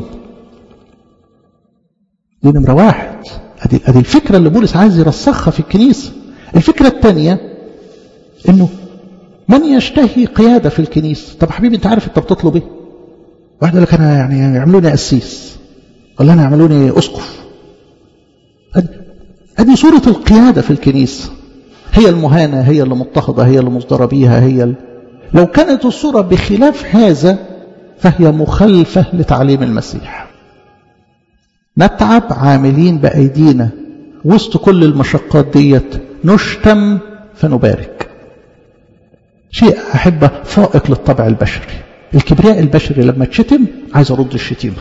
دي نمرة واحد ادي ادي الفكرة اللي بولس عايز يرسخها في الكنيسة الفكرة الثانية انه من يشتهي قيادة في الكنيسة طب حبيبي انت عارف انت بتطلب ايه واحد يقول لك انا يعني يعملوني قسيس ولا انا يعملوني اسقف ادي, ادي صورة القيادة في الكنيسة هي المهانة هي اللي مضطهدة هي اللي مصدرة بيها هي ال... لو كانت الصورة بخلاف هذا فهي مخالفة لتعليم المسيح نتعب عاملين بأيدينا وسط كل المشقات ديت نشتم فنبارك شيء أحبه فائق للطبع البشري الكبرياء البشري لما تشتم عايز أرد الشتيمة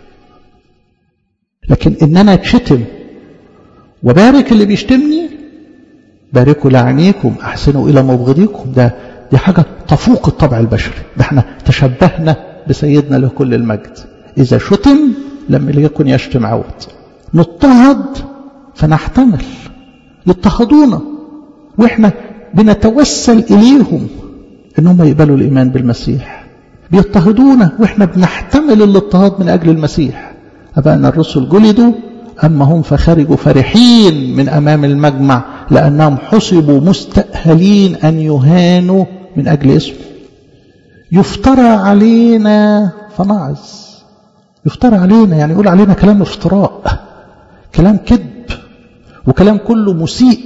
لكن إن أنا أتشتم وبارك اللي بيشتمني باركوا لعينيكم أحسنوا إلى مبغضيكم ده دي حاجة تفوق الطبع البشري ده احنا تشبهنا بسيدنا له كل المجد إذا شتم لم يكن يشتم عوض نضطهد فنحتمل يضطهدونا واحنا بنتوسل إليهم إنهم يقبلوا الإيمان بالمسيح بيضطهدونا واحنا بنحتمل الاضطهاد من أجل المسيح أبائنا الرسل جلدوا أما هم فخرجوا فرحين من أمام المجمع لأنهم حسبوا مستأهلين أن يهانوا من أجل اسمه يفترى علينا فنعظ يفترى علينا يعني يقول علينا كلام افتراء كلام كذب وكلام كله مسيء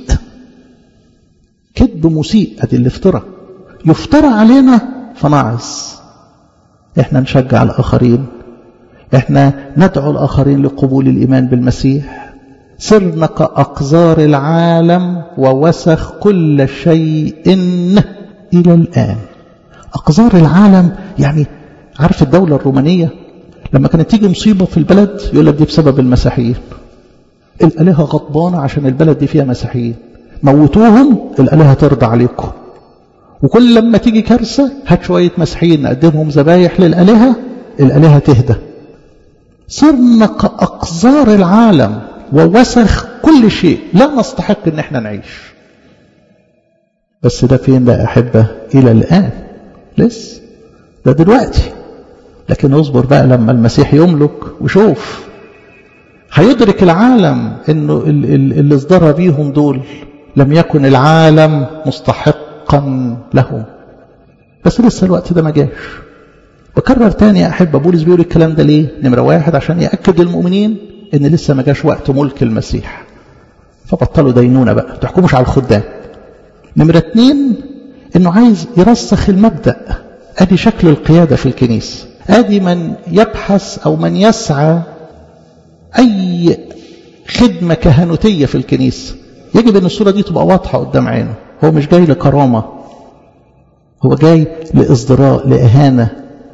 كذب مسيء ادي الافتراء يفترى علينا فنعظ احنا نشجع الاخرين احنا ندعو الاخرين لقبول الايمان بالمسيح صرنا كاقذار العالم ووسخ كل شيء الى الان اقذار العالم يعني عارف الدوله الرومانيه لما كانت تيجي مصيبه في البلد يقول لك دي بسبب المسيحيين الالهه غضبانه عشان البلد دي فيها مسيحيين موتوهم الالهه ترضى عليكم وكل لما تيجي كارثه هات شويه مسيحيين نقدمهم ذبايح للالهه الالهه تهدى صرنا كاقذار العالم ووسخ كل شيء لا نستحق ان احنا نعيش بس ده فين ده احبه الى الان لسه ده دلوقتي لكن اصبر بقى لما المسيح يملك وشوف هيدرك العالم انه اللي ازدرى بيهم دول لم يكن العالم مستحقا لهم بس لسه الوقت ده ما جاش بكرر تاني يا احبه بولس بيقول الكلام ده ليه نمره واحد عشان ياكد للمؤمنين ان لسه ما جاش وقت ملك المسيح فبطلوا دينونه بقى ما تحكموش على الخدام نمره اتنين انه عايز يرسخ المبدا ادي شكل القياده في الكنيسه ادي من يبحث او من يسعى اي خدمه كهنوتيه في الكنيسه يجب ان الصوره دي تبقى واضحه قدام عينه هو مش جاي لكرامه هو جاي لازدراء لاهانه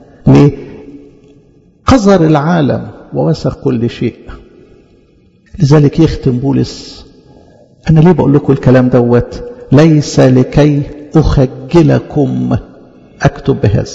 لقذر العالم ووسخ كل شيء لذلك يختم بولس انا ليه بقول لكم الكلام دوت ليس لكي اخجلكم اكتب بهذا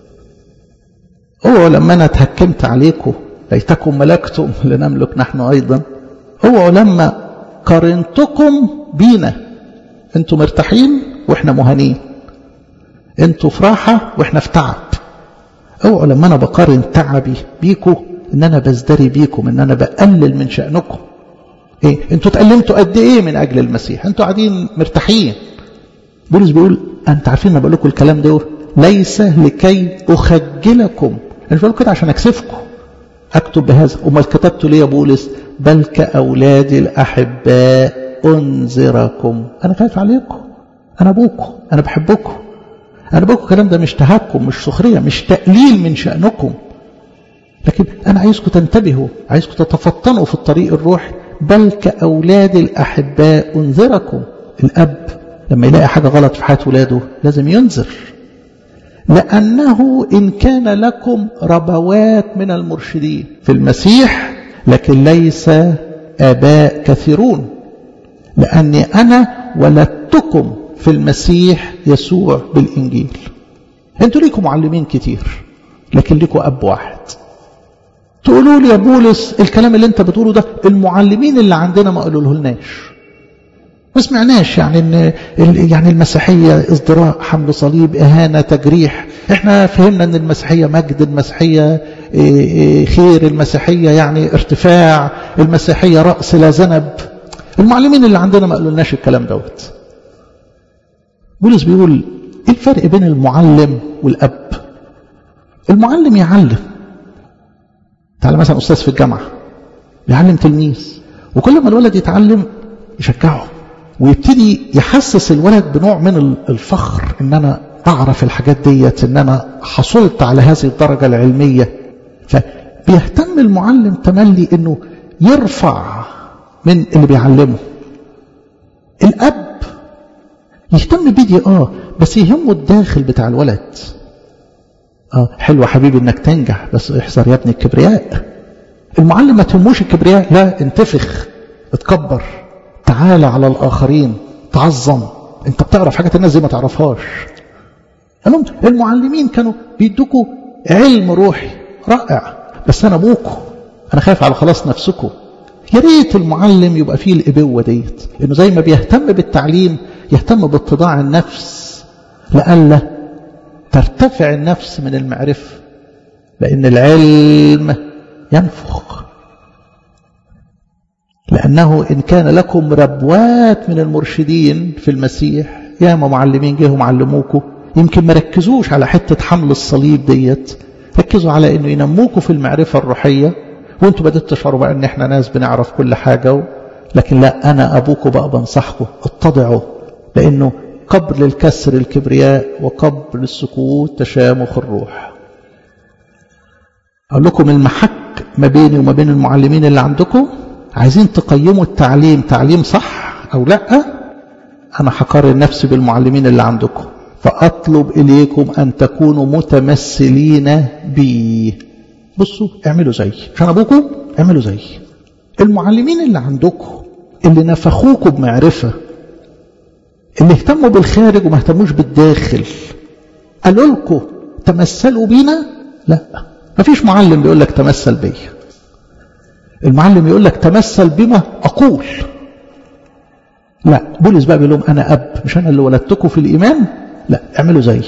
هو لما انا اتهكمت عليكم ليتكم ملكتم لنملك نحن ايضا هو لما قارنتكم بينا انتوا مرتاحين واحنا مهانين انتوا في راحه واحنا في تعب اوعوا لما انا بقارن تعبي بيكم ان انا بزدري بيكم ان انا بقلل من شأنكم ايه انتوا اتألمتوا قد ايه من اجل المسيح انتوا قاعدين مرتاحين بولس بيقول انت عارفين انا بقول لكم الكلام ده ليس لكي اخجلكم انا مش بقول كده عشان اكسفكم اكتب بهذا امال كتبته ليه يا بولس بل كاولادي الاحباء انذركم انا خايف عليكم انا ابوكم انا بحبكم انا بقول الكلام ده مش تهكم مش سخريه مش تقليل من شانكم لكن انا عايزكم تنتبهوا عايزكم تتفطنوا في الطريق الروحي بل كاولاد الاحباء انذركم الاب لما يلاقي حاجه غلط في حياه ولاده لازم ينذر لانه ان كان لكم ربوات من المرشدين في المسيح لكن ليس اباء كثيرون لاني انا ولدتكم في المسيح يسوع بالإنجيل انتوا ليكم معلمين كتير لكن ليكم أب واحد تقولوا لي يا بولس الكلام اللي انت بتقوله ده المعلمين اللي عندنا ما قالوا لهناش ما سمعناش يعني ان يعني المسيحيه ازدراء حمل صليب اهانه تجريح احنا فهمنا ان المسيحيه مجد المسيحيه خير المسيحيه يعني ارتفاع المسيحيه راس لا ذنب المعلمين اللي عندنا ما قالوا لناش الكلام دوت بولس بيقول ايه الفرق بين المعلم والاب المعلم يعلم تعالى مثلا استاذ في الجامعه يعلم تلميذ وكل ما الولد يتعلم يشجعه ويبتدي يحسس الولد بنوع من الفخر ان انا بعرف الحاجات ديت ان انا حصلت على هذه الدرجه العلميه فبيهتم المعلم تملي انه يرفع من اللي بيعلمه الاب يهتم بيدي اه بس يهمه الداخل بتاع الولد اه حلو يا حبيبي انك تنجح بس احذر يا ابني الكبرياء المعلم ما تهموش الكبرياء لا انتفخ اتكبر تعالى على الاخرين تعظم انت بتعرف حاجات الناس دي ما تعرفهاش المعلمين كانوا بيدوكوا علم روحي رائع بس انا ابوكوا انا خايف على خلاص نفسكم يا ريت المعلم يبقى فيه الابوه ديت انه زي ما بيهتم بالتعليم يهتم باتضاع النفس لئلا ترتفع النفس من المعرفة لأن العلم ينفخ لأنه إن كان لكم ربوات من المرشدين في المسيح يا معلمين جيهم علموكوا يمكن ما ركزوش على حتة حمل الصليب ديت ركزوا على انه ينموكوا في المعرفة الروحية وانتوا بدأت تشعروا بقى ان احنا ناس بنعرف كل حاجة و... لكن لا انا ابوكوا بقى بنصحكم اتضعوا لانه قبل الكسر الكبرياء وقبل السكوت تشامخ الروح اقول لكم المحك ما بيني وما بين المعلمين اللي عندكم عايزين تقيموا التعليم تعليم صح او لا انا هقارن نفسي بالمعلمين اللي عندكم فاطلب اليكم ان تكونوا متمثلين بي بصوا اعملوا زي عشان ابوكم اعملوا زي المعلمين اللي عندكم اللي نفخوكم بمعرفه اللي اهتموا بالخارج وما اهتموش بالداخل قالوا لكم تمثلوا بينا لا مفيش معلم بيقول لك تمثل بيا المعلم يقول لك تمثل بما اقول لا بولس بقى بيقول لهم انا اب مش انا اللي ولدتكم في الايمان لا اعملوا زي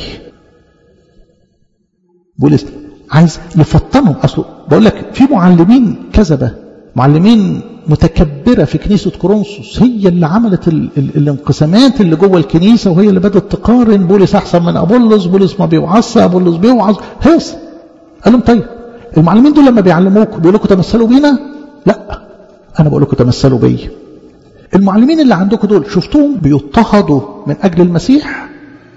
بولس عايز يفطنهم اصله بقول لك في معلمين كذبه معلمين متكبره في كنيسه كورنثوس هي اللي عملت ال ال الانقسامات اللي جوه الكنيسه وهي اللي بدات تقارن بولس احسن من ابولس بولس ما بيوعظش ابولس بيوعظ هيص قال لهم طيب المعلمين دول لما بيعلموكم بيقول لكم تمثلوا بينا لا انا بقول لكم تمثلوا بيا المعلمين اللي عندكم دول شفتوهم بيضطهدوا من اجل المسيح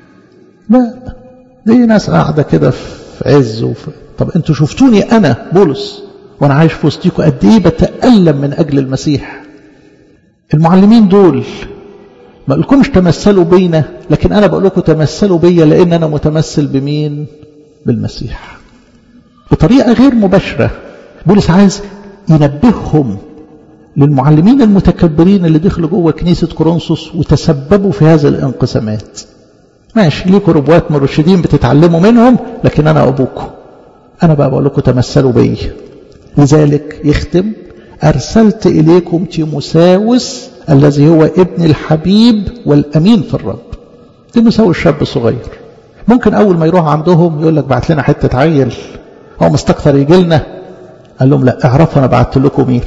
لا دي ناس قاعده كده في عز وفي طب انتوا شفتوني انا بولس وانا عايش في وسطيكم قد ايه بتالم من اجل المسيح المعلمين دول ما قلكمش تمثلوا بينا لكن انا بقول لكم تمثلوا بيا لان انا متمثل بمين بالمسيح بطريقه غير مباشره بولس عايز ينبههم للمعلمين المتكبرين اللي دخلوا جوه كنيسه كورنثوس وتسببوا في هذه الانقسامات ماشي ليكوا ربوات مرشدين بتتعلموا منهم لكن انا ابوكم انا بقى بقول لكم تمثلوا بيا لذلك يختم ارسلت اليكم تيموساوس الذي هو ابن الحبيب والامين في الرب تيموساوس شاب صغير ممكن اول ما يروح عندهم يقول لك بعت لنا حته عيل هو مستكثر يجي لنا قال لهم لا اعرفوا انا بعت لكم مين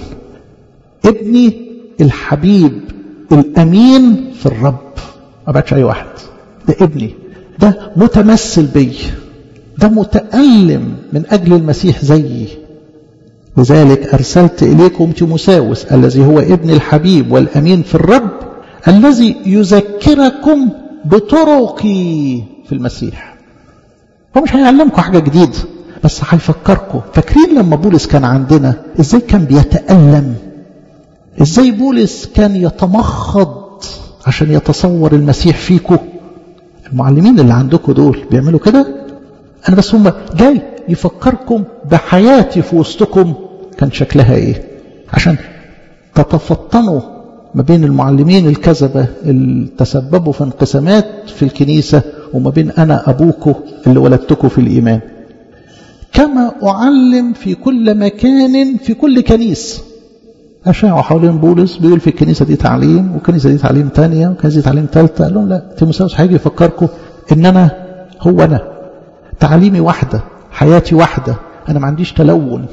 ابني الحبيب الامين في الرب ما بعتش اي واحد ده ابني ده متمثل بي ده متألم من أجل المسيح زيي لذلك أرسلت إليكم تيموساوس الذي هو ابن الحبيب والأمين في الرب الذي يذكركم بطرقي في المسيح هو مش هيعلمكم حاجة جديدة بس هيفكركم فاكرين لما بولس كان عندنا ازاي كان بيتألم ازاي بولس كان يتمخض عشان يتصور المسيح فيكم المعلمين اللي عندكم دول بيعملوا كده انا بس هم جاي يفكركم بحياتي في وسطكم كان شكلها ايه عشان تتفطنوا ما بين المعلمين الكذبة اللي تسببوا في انقسامات في الكنيسة وما بين أنا أبوكم اللي ولدتكم في الإيمان كما أعلم في كل مكان في كل كنيسة أشاعوا حوالين بولس بيقول في الكنيسة دي تعليم والكنيسة دي تعليم تانية والكنيسة دي تعليم تالتة قال لهم لا تيموساوس هيجي يفكركم إن أنا هو أنا تعليمي واحدة حياتي واحدة أنا ما عنديش تلون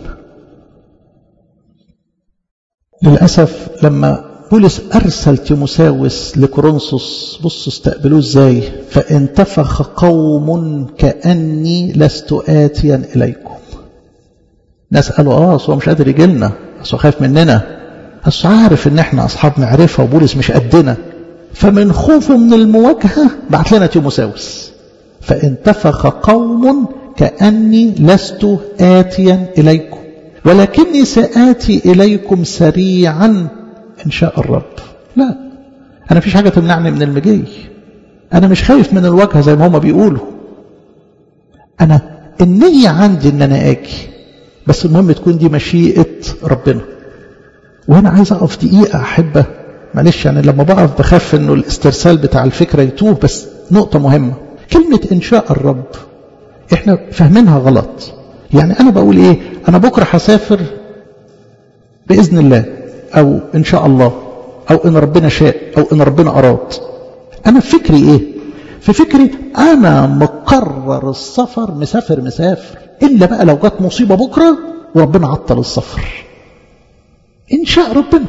للأسف لما بولس أرسل تيموساوس لكورنثوس بص استقبلوه ازاي فانتفخ قوم كأني لست آتيا إليكم ناس قالوا اه اصل هو مش قادر يجي لنا اصل خايف مننا اصل عارف ان احنا اصحاب معرفه وبولس مش قدنا فمن خوفه من المواجهه بعت لنا تيموساوس فانتفخ قوم كاني لست اتيا اليكم ولكني ساتي اليكم سريعا ان شاء الرب لا انا فيش حاجه تمنعني من المجي انا مش خايف من الواجهه زي ما هما بيقولوا انا النيه عندي ان انا اجي بس المهم تكون دي مشيئة ربنا وهنا عايز أقف دقيقة أحبة معلش يعني لما بقف بخاف إنه الاسترسال بتاع الفكرة يتوه بس نقطة مهمة كلمة إنشاء الرب إحنا فاهمينها غلط يعني أنا بقول إيه أنا بكرة هسافر بإذن الله أو إن شاء الله أو إن ربنا شاء أو إن ربنا أراد أنا في فكري إيه في فكري أنا مقرر السفر مسافر مسافر إلا بقى لو جت مصيبة بكرة وربنا عطل السفر إن شاء ربنا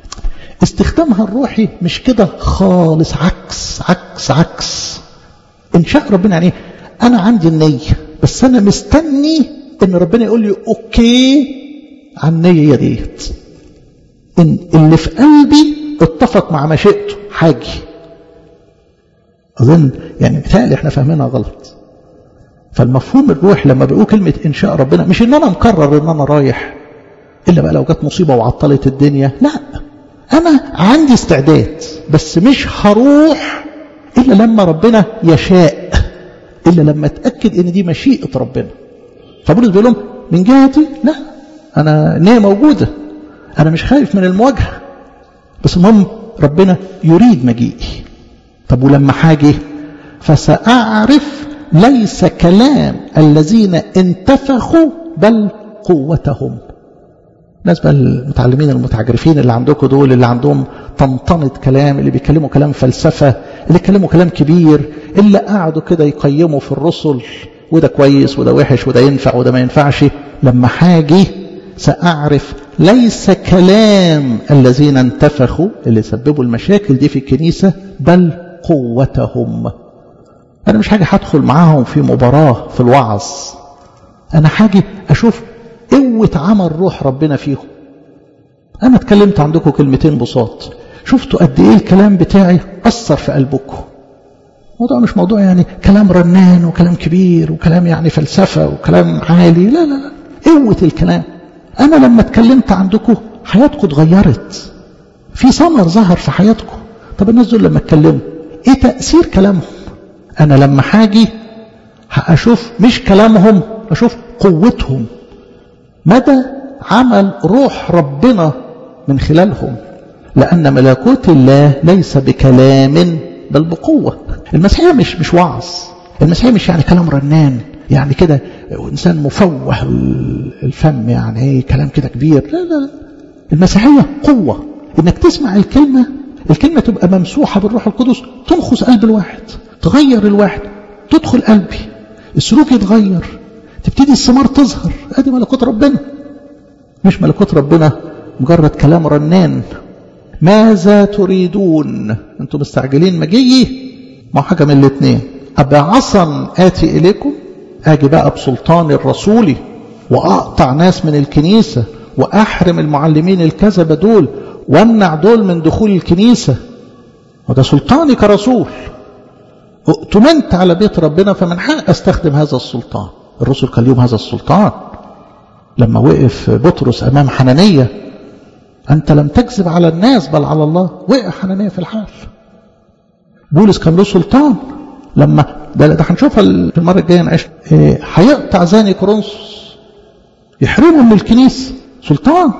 استخدامها الروحي مش كده خالص عكس عكس عكس انشاء ربنا يعني انا عندي النيه بس انا مستني ان ربنا يقول لي اوكي على النيه ديت ان اللي في قلبي اتفق مع مشيئته حاجي اظن يعني بتهيألي احنا فاهمينها غلط فالمفهوم الروح لما بيقول كلمه انشاء ربنا مش ان انا مقرر ان انا رايح الا بقى لو جت مصيبه وعطلت الدنيا لا انا عندي استعداد بس مش هروح الا لما ربنا يشاء الا لما اتاكد ان دي مشيئه ربنا فبولس بيقول لهم من جهتي لا انا النيه موجوده انا مش خايف من المواجهه بس المهم ربنا يريد مجيئي طب ولما حاجه فساعرف ليس كلام الذين انتفخوا بل قوتهم الناس بقى المتعلمين المتعجرفين اللي عندكم دول اللي عندهم طنطنة كلام اللي بيتكلموا كلام فلسفة اللي بيتكلموا كلام كبير اللي قعدوا كده يقيموا في الرسل وده كويس وده وحش وده ينفع وده ما ينفعش لما حاجي سأعرف ليس كلام الذين انتفخوا اللي سببوا المشاكل دي في الكنيسة بل قوتهم أنا مش حاجة هدخل معاهم في مباراة في الوعظ أنا حاجة أشوف قوة عمل روح ربنا فيهم أنا اتكلمت عندكم كلمتين بساط شفتوا قد إيه الكلام بتاعي أثر في قلبكم الموضوع مش موضوع يعني كلام رنان وكلام كبير وكلام يعني فلسفة وكلام عالي لا لا لا قوة الكلام أنا لما اتكلمت عندكم حياتكم اتغيرت في ثمر ظهر في حياتكم طب الناس دول لما اتكلموا ايه تأثير كلامهم أنا لما حاجي هأشوف مش كلامهم أشوف قوتهم مدى عمل روح ربنا من خلالهم لأن ملكوت الله ليس بكلام بل بقوة المسيحية مش مش وعظ المسيحية مش يعني كلام رنان يعني كده إنسان مفوه الفم يعني ايه كلام كده كبير لا لا لا المسيحية قوة إنك تسمع الكلمة الكلمة تبقى ممسوحة بالروح القدس تنخص قلب الواحد تغير الواحد تدخل قلبي السلوك يتغير تبتدي الثمار تظهر ادي ملكوت ربنا مش ملكوت ربنا مجرد كلام رنان ماذا تريدون انتم مستعجلين مجيي ما حاجه من الاثنين ابعصا اتي اليكم اجي بقى بسلطان الرسولي واقطع ناس من الكنيسه واحرم المعلمين الكذبه دول وامنع دول من دخول الكنيسه وده سلطاني كرسول اؤتمنت على بيت ربنا فمن حق استخدم هذا السلطان الرسل كان لهم هذا السلطان لما وقف بطرس أمام حنانية أنت لم تكذب على الناس بل على الله وقع حنانية في الحال بولس كان له سلطان لما ده, ده هنشوفها في المرة الجاية نعيش هيقطع زاني كورنثوس يحرمهم من الكنيسة سلطان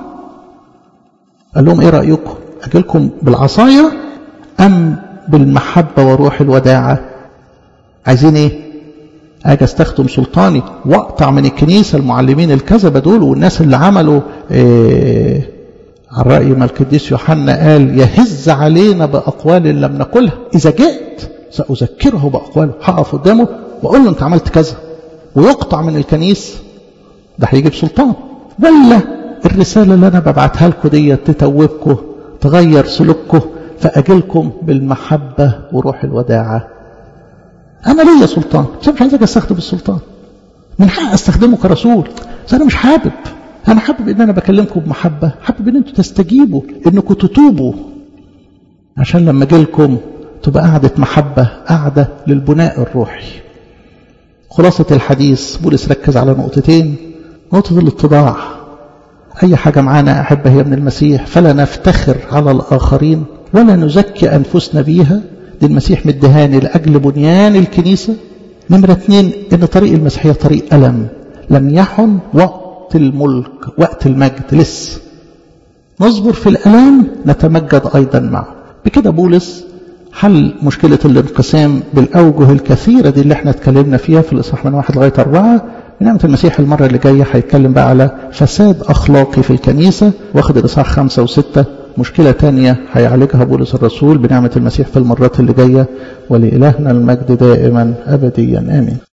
قال لهم ايه رأيكم أجيلكم بالعصاية أم بالمحبة وروح الوداعة عايزين ايه اجي استخدم سلطاني واقطع من الكنيسه المعلمين الكذبه دول والناس اللي عملوا إيه على راي ما القديس يوحنا قال يهز علينا باقوال لم نقلها اذا جئت ساذكره باقواله هقف قدامه واقول له انت عملت كذا ويقطع من الكنيسه ده هيجي بسلطان ولا الرساله اللي انا ببعتها لكم ديت تتوبكم تغير سلوككم فاجيلكم بالمحبه وروح الوداعه أنا ليا سلطان بس مش عايز أستخدم السلطان من حق أستخدمه كرسول بس أنا مش حابب أنا حابب إن أنا بكلمكم بمحبة حابب إن أنتوا تستجيبوا إنكم تتوبوا عشان لما أجيلكم تبقى قعدة محبة قعدة للبناء الروحي خلاصة الحديث بولس ركز على نقطتين نقطة الاتضاع أي حاجة معانا أحبة هي من المسيح فلا نفتخر على الآخرين ولا نزكي أنفسنا بيها دي المسيح مدهاني لأجل بنيان الكنيسة نمرة اثنين إن طريق المسيحية طريق ألم لم يحن وقت الملك وقت المجد لسه نصبر في الألام نتمجد أيضا معه بكده بولس حل مشكلة الانقسام بالأوجه الكثيرة دي اللي احنا اتكلمنا فيها في الإصحاح من واحد لغاية أربعة بنعمة المسيح المرة اللي جاية هيتكلم بقى على فساد أخلاقي في الكنيسة واخد الإصحاح خمسة وستة مشكلة تانية هيعالجها بولس الرسول بنعمة المسيح في المرات اللي جاية ولإلهنا المجد دائما أبديا آمين